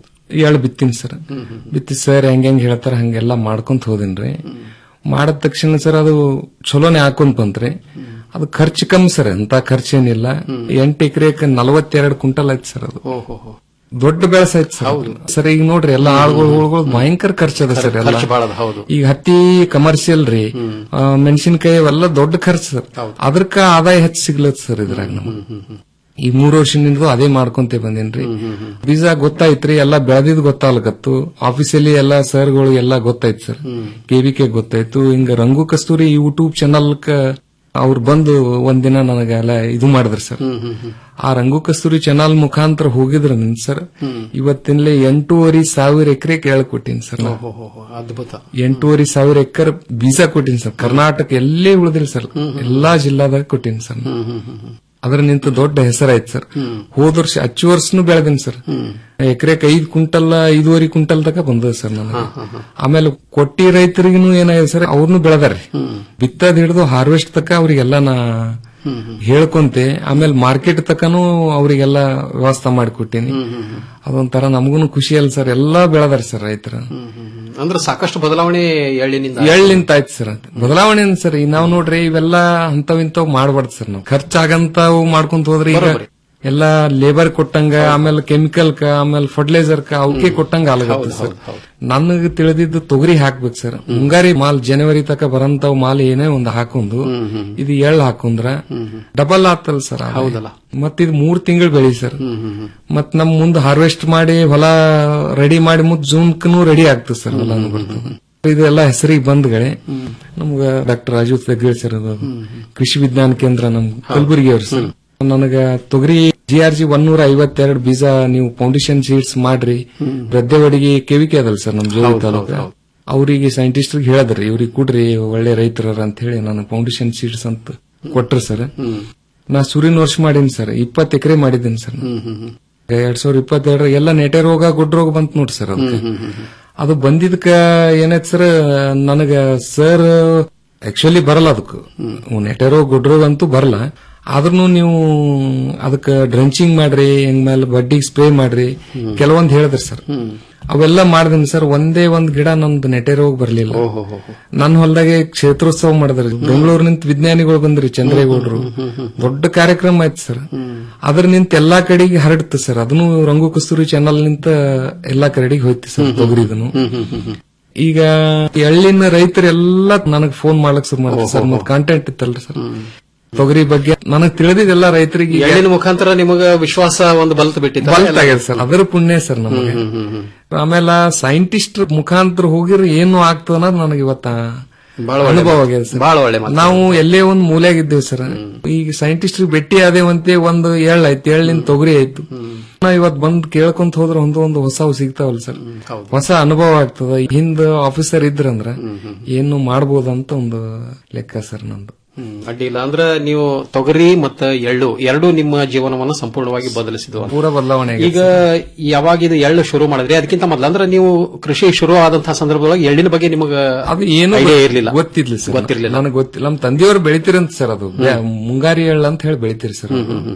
ಎಳ್ ಬಿತ್ತೀನಿ ಸರ್ ಬಿತ್ತಿ ಸರ್ ಹೆಂಗ್ ಹೆಂಗ್ ಹೇಳ್ತಾರ ಹಂಗೆಲ್ಲ ಮಾಡ್ಕೊಂತ ಹೋದಿನ್ರಿ ಮಾಡಿದ ತಕ್ಷಣ ಸರ್ ಅದು ಚಲೋನೆ ಹಾಕೊಂಡ್ ಬಂತ್ರಿ ಅದು ಖರ್ಚು ಕಮ್ಮಿ ಸರ್ ಅಂತ ಖರ್ಚೇನಿಲ್ಲ ಎಂಟು ಎಕರೆಗೆ ನಲವತ್ತೆರಡು ಕ್ವಿಂಟಲ್ ಆಯ್ತು ಸರ್ ಅದು ದೊಡ್ಡ ಬೆಳೆಸ ಆಯ್ತು ಸರ್ ಅದು. ಸರ್ ಈಗ ನೋಡ್ರಿ ಎಲ್ಲ ಆಳುಗಳು ಹುಳುಗಳು ಭಯಂಕರ ಖರ್ಚದ ಸರ್ ಎಲ್ಲ ಖರ್ಚು ಬಾಳ ಅದ, ಹೌದು. ಈಗ ಹತ್ತಿ ಕಮರ್ಷಿಯಲ್ ರೀ ಆ, ಮೆಣಸಿನಕಾಯಿ ಅವೆಲ್ಲ ದೊಡ್ಡ ಖರ್ಚು ಸರ್ ಅದಕ್ಕ ಆದಾಯ ಹೆಚ್ಚು ಸಿಗ್ಲತ್ ಸರ್ ಇದ್ರಾಗ ನಮ್ಗೆ ಈ ಮೂರು ವರ್ಷದಿಂದ ಅದೇ ಮಾಡ್ಕೊಂತ ಬಂದೇನ್ರಿ ಬೀಜ ಗೊತ್ತಾಯ್ತ್ರಿ ಎಲ್ಲ ಬೆಳೆದಿದ್ ಗೊತ್ತಾಗ್ಲಕತ್ತು ಆಫೀಸಲ್ಲಿ ಎಲ್ಲ ಸರ್ಗಳು ಎಲ್ಲ ಗೊತ್ತಾಯ್ತು ಸರ್ ಕೆವಿಕೆ ಗೊತ್ತಾಯ್ತು ಹಿಂಗ ರಂಗು ಕಸ್ತೂರಿ ಯೂಟ್ಯೂಬ್ ಚಾನಲ್ ಅವ್ರು ಬಂದು ಒಂದಿನ ನನಗೆಲ್ಲ ಇದು ಮಾಡಿದ್ರು ಸರ್ ಆ ರಂಗು ಕಸ್ತೂರಿ ಚಾನಲ್ ಮುಖಾಂತರ ಹೋಗಿದ್ರ ನಿನ್ ಸರ್ ಇವತ್ತಿನಲ್ಲೇ ಎಂಟೂವರೆ ಸಾವಿರ ಎಕರೆ ಕೇಳ್ಕೊಟ್ಟಿನಿ ಸರ್ ನಾನು. ಓಹೋ, ಅದ್ಭುತ ಎಂಟೂವರೆ ಸಾವಿರ ಎಕರೆ ಬೀಜ ಕೊಟ್ಟಿನಿ ಸರ್ ಕರ್ನಾಟಕ ಎಲ್ಲೇ ಉಳಿದಿಲ್ಲ ಸರ್ ಎಲ್ಲಾ ಜಿಲ್ಲಾದಾಗ ಕೊಟ್ಟಿನಿ ಸರ್ ಅದ್ರ ನಿಂತ ದೊಡ್ಡ ಹೆಸರಾಯ್ತು ಸರ್ ಹೋದ ವರ್ಷ ಹಚ್ಚು ವರ್ಷನು ಬೆಳೆದಿನಿ ಸರ್ ಎಕರೆಕ್ ಐದ್ ಕ್ವಿಂಟಲ್ ಐದೂವರೆ ಕ್ವಿಂಟಲ್ ತನಕ ಬಂದದ ಸರ್ ನನಗೆ ಆಮೇಲೆ ಕೊಟ್ಟಿ ರೈತರಿಗೂ ಏನಾಗಿದೆ ಸರ್ ಅವ್ರನ್ನು ಬೆಳೆದಾರೆ ಬಿತ್ತದ್ ಹಿಡಿದು ಹಾರ್ವೆಸ್ಟ್ ತಕ ಅವ್ರಿಗೆಲ್ಲ ನಾ ಹೇಳ್ಕೊಂತೆ ಆಮೇಲೆ ಮಾರ್ಕೆಟ್ ತಕನು ಅವರಿಗೆಲ್ಲ ವ್ಯವಸ್ಥೆ ಮಾಡಿಕೊಟ್ಟಿನಿ ಅದೊಂಥರ ನಮಗೂ ಖುಷಿ ಅಲ್ಲ ಸರ್ ಎಲ್ಲಾ ಬೆಳೆದಾರೆ ಸರ್ ರೈತರ ಅಂದ್ರೆ ಸಾಕಷ್ಟು ಬದಲಾವಣೆ ಎಳ್ಳಿನಿಂದ ಎಳ್ಳಿಂತ ಆಯ್ತು ಸರ್ ಅದು. ಬದಲಾವಣೆ ಏನ್ ಸರ್ ಈಗ ನಾವು ನೋಡ್ರಿ ಇವೆಲ್ಲ ಅಂತವ್ ಇಂತವ್ ಮಾಡ್ಬಾರ್ದು ಸರ್ ನಾವು ಖರ್ಚಾಗಂತವು ಮಾಡ್ಕೊಂತ ಹೋದ್ರಿ ಈಗ ಬರೋಬ್ಬರಿ. ಎಲ್ಲ ಲೇಬರ್ ಕೊಟ್ಟಂಗ ಆಮೇಲೆ ಕೆಮಿಕಲ್ ಕ ಆಮೇಲೆ ಫರ್ಟಿಲೈಸರ್ ಕ ಅವಕ್ಕೆ ಕೊಟ್ಟಂಗ ಆಗತ್ತೆ ಸರ್ ನನಗೆ ತಿಳಿದಿದ್ದು ತೊಗರಿ ಹಾಕ್ಬೇಕು ಸರ್ ಮುಂಗಾರಿ ಮಾಲ್ ಜನವರಿ ತಕ ಬರಂತಾವ್ ಮಾಲ್ ಏನೇ ಒಂದು ಹಾಕೊಂಡು ಇದು ಎಳ್ಳು ಹಾಕೊಂಡ್ರ ಡಬಲ್ ಆಗ್ತಲ್ಲ ಸರ್ ಆದಾಯ. ಹೌದಲ್ಲ. ಮತ್ ಇದು ಮೂರ್ ತಿಂಗಳು ಬೆಳಿ ಸರ್ ಮತ್ ನಮ್ ಮುಂದ್ ಹಾರ್ವೆಸ್ಟ್ ಮಾಡಿ ಹೊಲ ರೆಡಿ ಮಾಡಿ ಮುತ್ ಜೂನ್ಕನು ರೆಡಿ ಆಗ್ತದೆ ಸರ್ ಹೊಲನು ಬರ್ತದೆ ಇದೆಲ್ಲ ಹೆಸರಿಗೆ ಬಂದ್ಗಳೆ ನಮ್ಗ ಡಾಕ್ಟರ್ ರಾಜು ತೆಗ್ಗೇಳ್ ಸರ್ ಅದು ಕೃಷಿ ವಿಜ್ಞಾನ ಕೇಂದ್ರ ನಮ್ ಕಲಬುರಗಿ ಅವ್ರು ಸರ್ ನನಗ ತೊಗರಿ ಜಿ ಆರ್ ಜಿ ಒನ್ನೂರ ಐವತ್ತೆರಡು ಬೀಜ ನೀವು ಫೌಂಡೇಶನ್ ಸೀಡ್ಸ್ ಮಾಡ್ರಿ ಗದ್ದೆವಡಿಗೆ ಕೆವಿಕೆ ಅದಲ್ಲ ಸರ್ ನಮ್ ಜೋಡಿ ತಾಲೂಕ ಅವರಿಗೆ ಸೈಂಟಿಸ್ಟ್ ಹೇಳಿದ್ರಿ ಇವ್ರಿಗೆ ಕೊಡ್ರಿ ಒಳ್ಳೆ ರೈತರ ಅಂತ ಹೇಳಿ ನಾನು ಫೌಂಡೇಶನ್ ಸೀಡ್ಸ್ ಅಂತ ಕೊಟ್ರು ಸರ್ ನಾ ಸೂರ್ಯನ ವರ್ಷ ಮಾಡೀನಿ ಸರ್ ಇಪ್ಪತ್ತು ಎಕರೆ ಮಾಡಿದ್ದೀನಿ ಸರ್ ಎರಡ್ ಸಾವಿರದ ಇಪ್ಪತ್ತೆರಡರ ಎಲ್ಲ ನೆಟೆ ರೋಗ ಗುಡ್ ರೋಗ ಬಂತ್ ನೋಡ್ರಿ ಸರ್ ಅದಕ್ಕೆ ಅದು ಬಂದಿದ್ಕ ಏನಾಯ್ತು ಸರ್ ನನಗ ಸರ್ ಆಕ್ಚುಲಿ ಬರಲ್ಲ ಅದಕ್ಕೆ ನೆಟೆ ರೋಗ ಗುಡ್ ರೋಗ ಅಂತೂ ಬರಲ್ಲ ಆದ್ರೂ ನೀವು ಅದಕ್ಕೆ ಡ್ರೆಂಚಿಂಗ್ ಮಾಡ್ರಿ ಹೆಂಗ್ ಮೇಲೆ ಬಡ್ಡಿಗೆ ಸ್ಪ್ರೇ ಮಾಡ್ರಿ ಕೆಲವೊಂದ್ ಹೇಳಿದ್ರಿ ಸರ್ ಅವೆಲ್ಲ ಮಾಡಿದೀನಿ ಸರ್ ಒಂದೇ ಒಂದ್ ಗಿಡ ನಮ್ದು ನೆಟೆ ರೋಗ ಬರ್ಲಿಲ್ಲ ನನ್ನ ಹೊಲದಾಗೆ ಕ್ಷೇತ್ರೋತ್ಸವ ಮಾಡಿದ್ರಿ ಬೆಂಗಳೂರಿನಿಂದ ವಿಜ್ಞಾನಿಗಳು ಬಂದ್ರಿ ಚಂದ್ರೇಗೌಡರು ದೊಡ್ಡ ಕಾರ್ಯಕ್ರಮ ಆಯ್ತು ಸರ್ ಅದ್ರ ನಿಂತ ಎಲ್ಲಾ ಕಡೆಗೆ ಹರಡ್ತು ಸರ್ ಅದನ್ನು ರಂಗು ಕಸ್ತೂರಿ ಚಾನಲ್ ನಿಂತ ಎಲ್ಲಾ ಕಡೆಗೆ ಹೋಯ್ತು ಸರ್ ತೊಗರಿದನು ಈಗ ಎಳ್ಳಿನ ರೈತರೆಲ್ಲ ನನಗ್ ಫೋನ್ ಮಾಡ್ಲಕ್ ಶುರು ಮಾಡ್ತಾರೆ ಸರ್ ಮತ್ ಕಾಂಟೆಂಟ್ ಇತ್ತಲ್ರಿ ಸರ್ ತೊಗರಿ ಬಗ್ಗೆ ನನಗ್ ತಿಳಿದಿದ್ದೆಲ್ಲ ರೈತರಿಗೆ ಈಗ ಎಳ್ಳಿನ ಮುಖಾಂತರ ನಿಮಗ ವಿಶ್ವಾಸ ಒಂದು ಬಲ್ತ್ ಬಿಟ್ಟಿದ್ದ ಬಲ್ತ್ ಆಗ್ಯದ ಸರ್ ಅದರ ಪುಣ್ಯ ಸರ್ ನಮಗೆ ಆಮೇಲೆ ಸೈಂಟಿಸ್ಟ್ ಮುಖಾಂತರ ಹೋಗಿರ ಏನು ಆಗ್ತದ ಅನ್ನೋದು ನನಗೆ ಇವತ್ತ ಬಹಳ ಒಳ್ಳೆ ಅನುಭವ ಮಾತು. ಆಗ್ಯದ ಸರ್ ಬಹಳ ಒಳ್ಳೆ ಮಾತು. ನಾವು ಎಲ್ಲೇ ಒಂದ್ ಮೂಲೆಯಾಗಿದ್ದೇವೆ ಸರ್ ಈಗ ಸೈಂಟಿಸ್ಟ್ ಭೇಟಿ ಆದೇವಂತೆ ಒಂದು ಎಳ್ಳು ಆಯ್ತು ಎಳ್ಳಿನ ತೊಗರಿ ಆಯ್ತು ನಾವ್ ಇವತ್ ಬಂದ್ ಕೇಳ್ಕೊಂತ ಹೋದ್ರ ಒಂದು ಒಂದು ಹೊಸ ಸಿಗ್ತಾವಲ್ಲ ಸರ್ ಹೊಸ ಅನುಭವ ಆಗ್ತದ ಹಿಂದ ಆಫೀಸರ್ ಇದ್ರಂದ್ರ ಏನು ಮಾಡ್ಬೋದಂತ ಒಂದು ಲೆಕ್ಕ ಸರ್ ನಂದು ಹ್ಮ್, ಅಡ್ಡಿಲ್ಲ ಅಂದ್ರೆ ನೀವು ತೊಗರಿ ಮತ್ತು ಎಳ್ಳು ಎರಡೂ ನಿಮ್ಮ ಜೀವನವನ್ನು ಸಂಪೂರ್ಣವಾಗಿ ಬದಲಿಸಿದ್ವು ಪೂರ ಬದಲಾವಣೆ ಆಗೈತೆ ಈಗ ಯಾವಾಗ ಇದು ಎಳ್ಳು ಶುರು ಮಾಡಿದ್ರಿ ಅದಕ್ಕಿಂತ ಮೊದಲು ಅಂದ್ರೆ ನೀವು ಕೃಷಿ ಶುರು ಆದಂತಹ ಸಂದರ್ಭದೊಳಗೆ ಎಳ್ಳಿನ ಬಗ್ಗೆ ನಿಮಗ ಅದು ಏನು idea ಇರ್ಲಿಲ್ಲ ಗೊತ್ತಿರ್ಲಿಲ್ಲ ಸರ್ ಗೊತ್ತಿರ್ಲಿಲ್ಲ ನನಗೆ ಗೊತ್ತಿಲ್ಲ ನಮ್ ತಂದೆಯವರು ಬೆಳಿತೀರಂತ ಸರ್ ಅದು ಬ್ಯಾ- ಮುಂಗಾರಿ ಎಳ್ಳು ಅಂತ ಹೇಳಿ ಬೆಳಿತೀರಿ ಸರ್ ಅದು.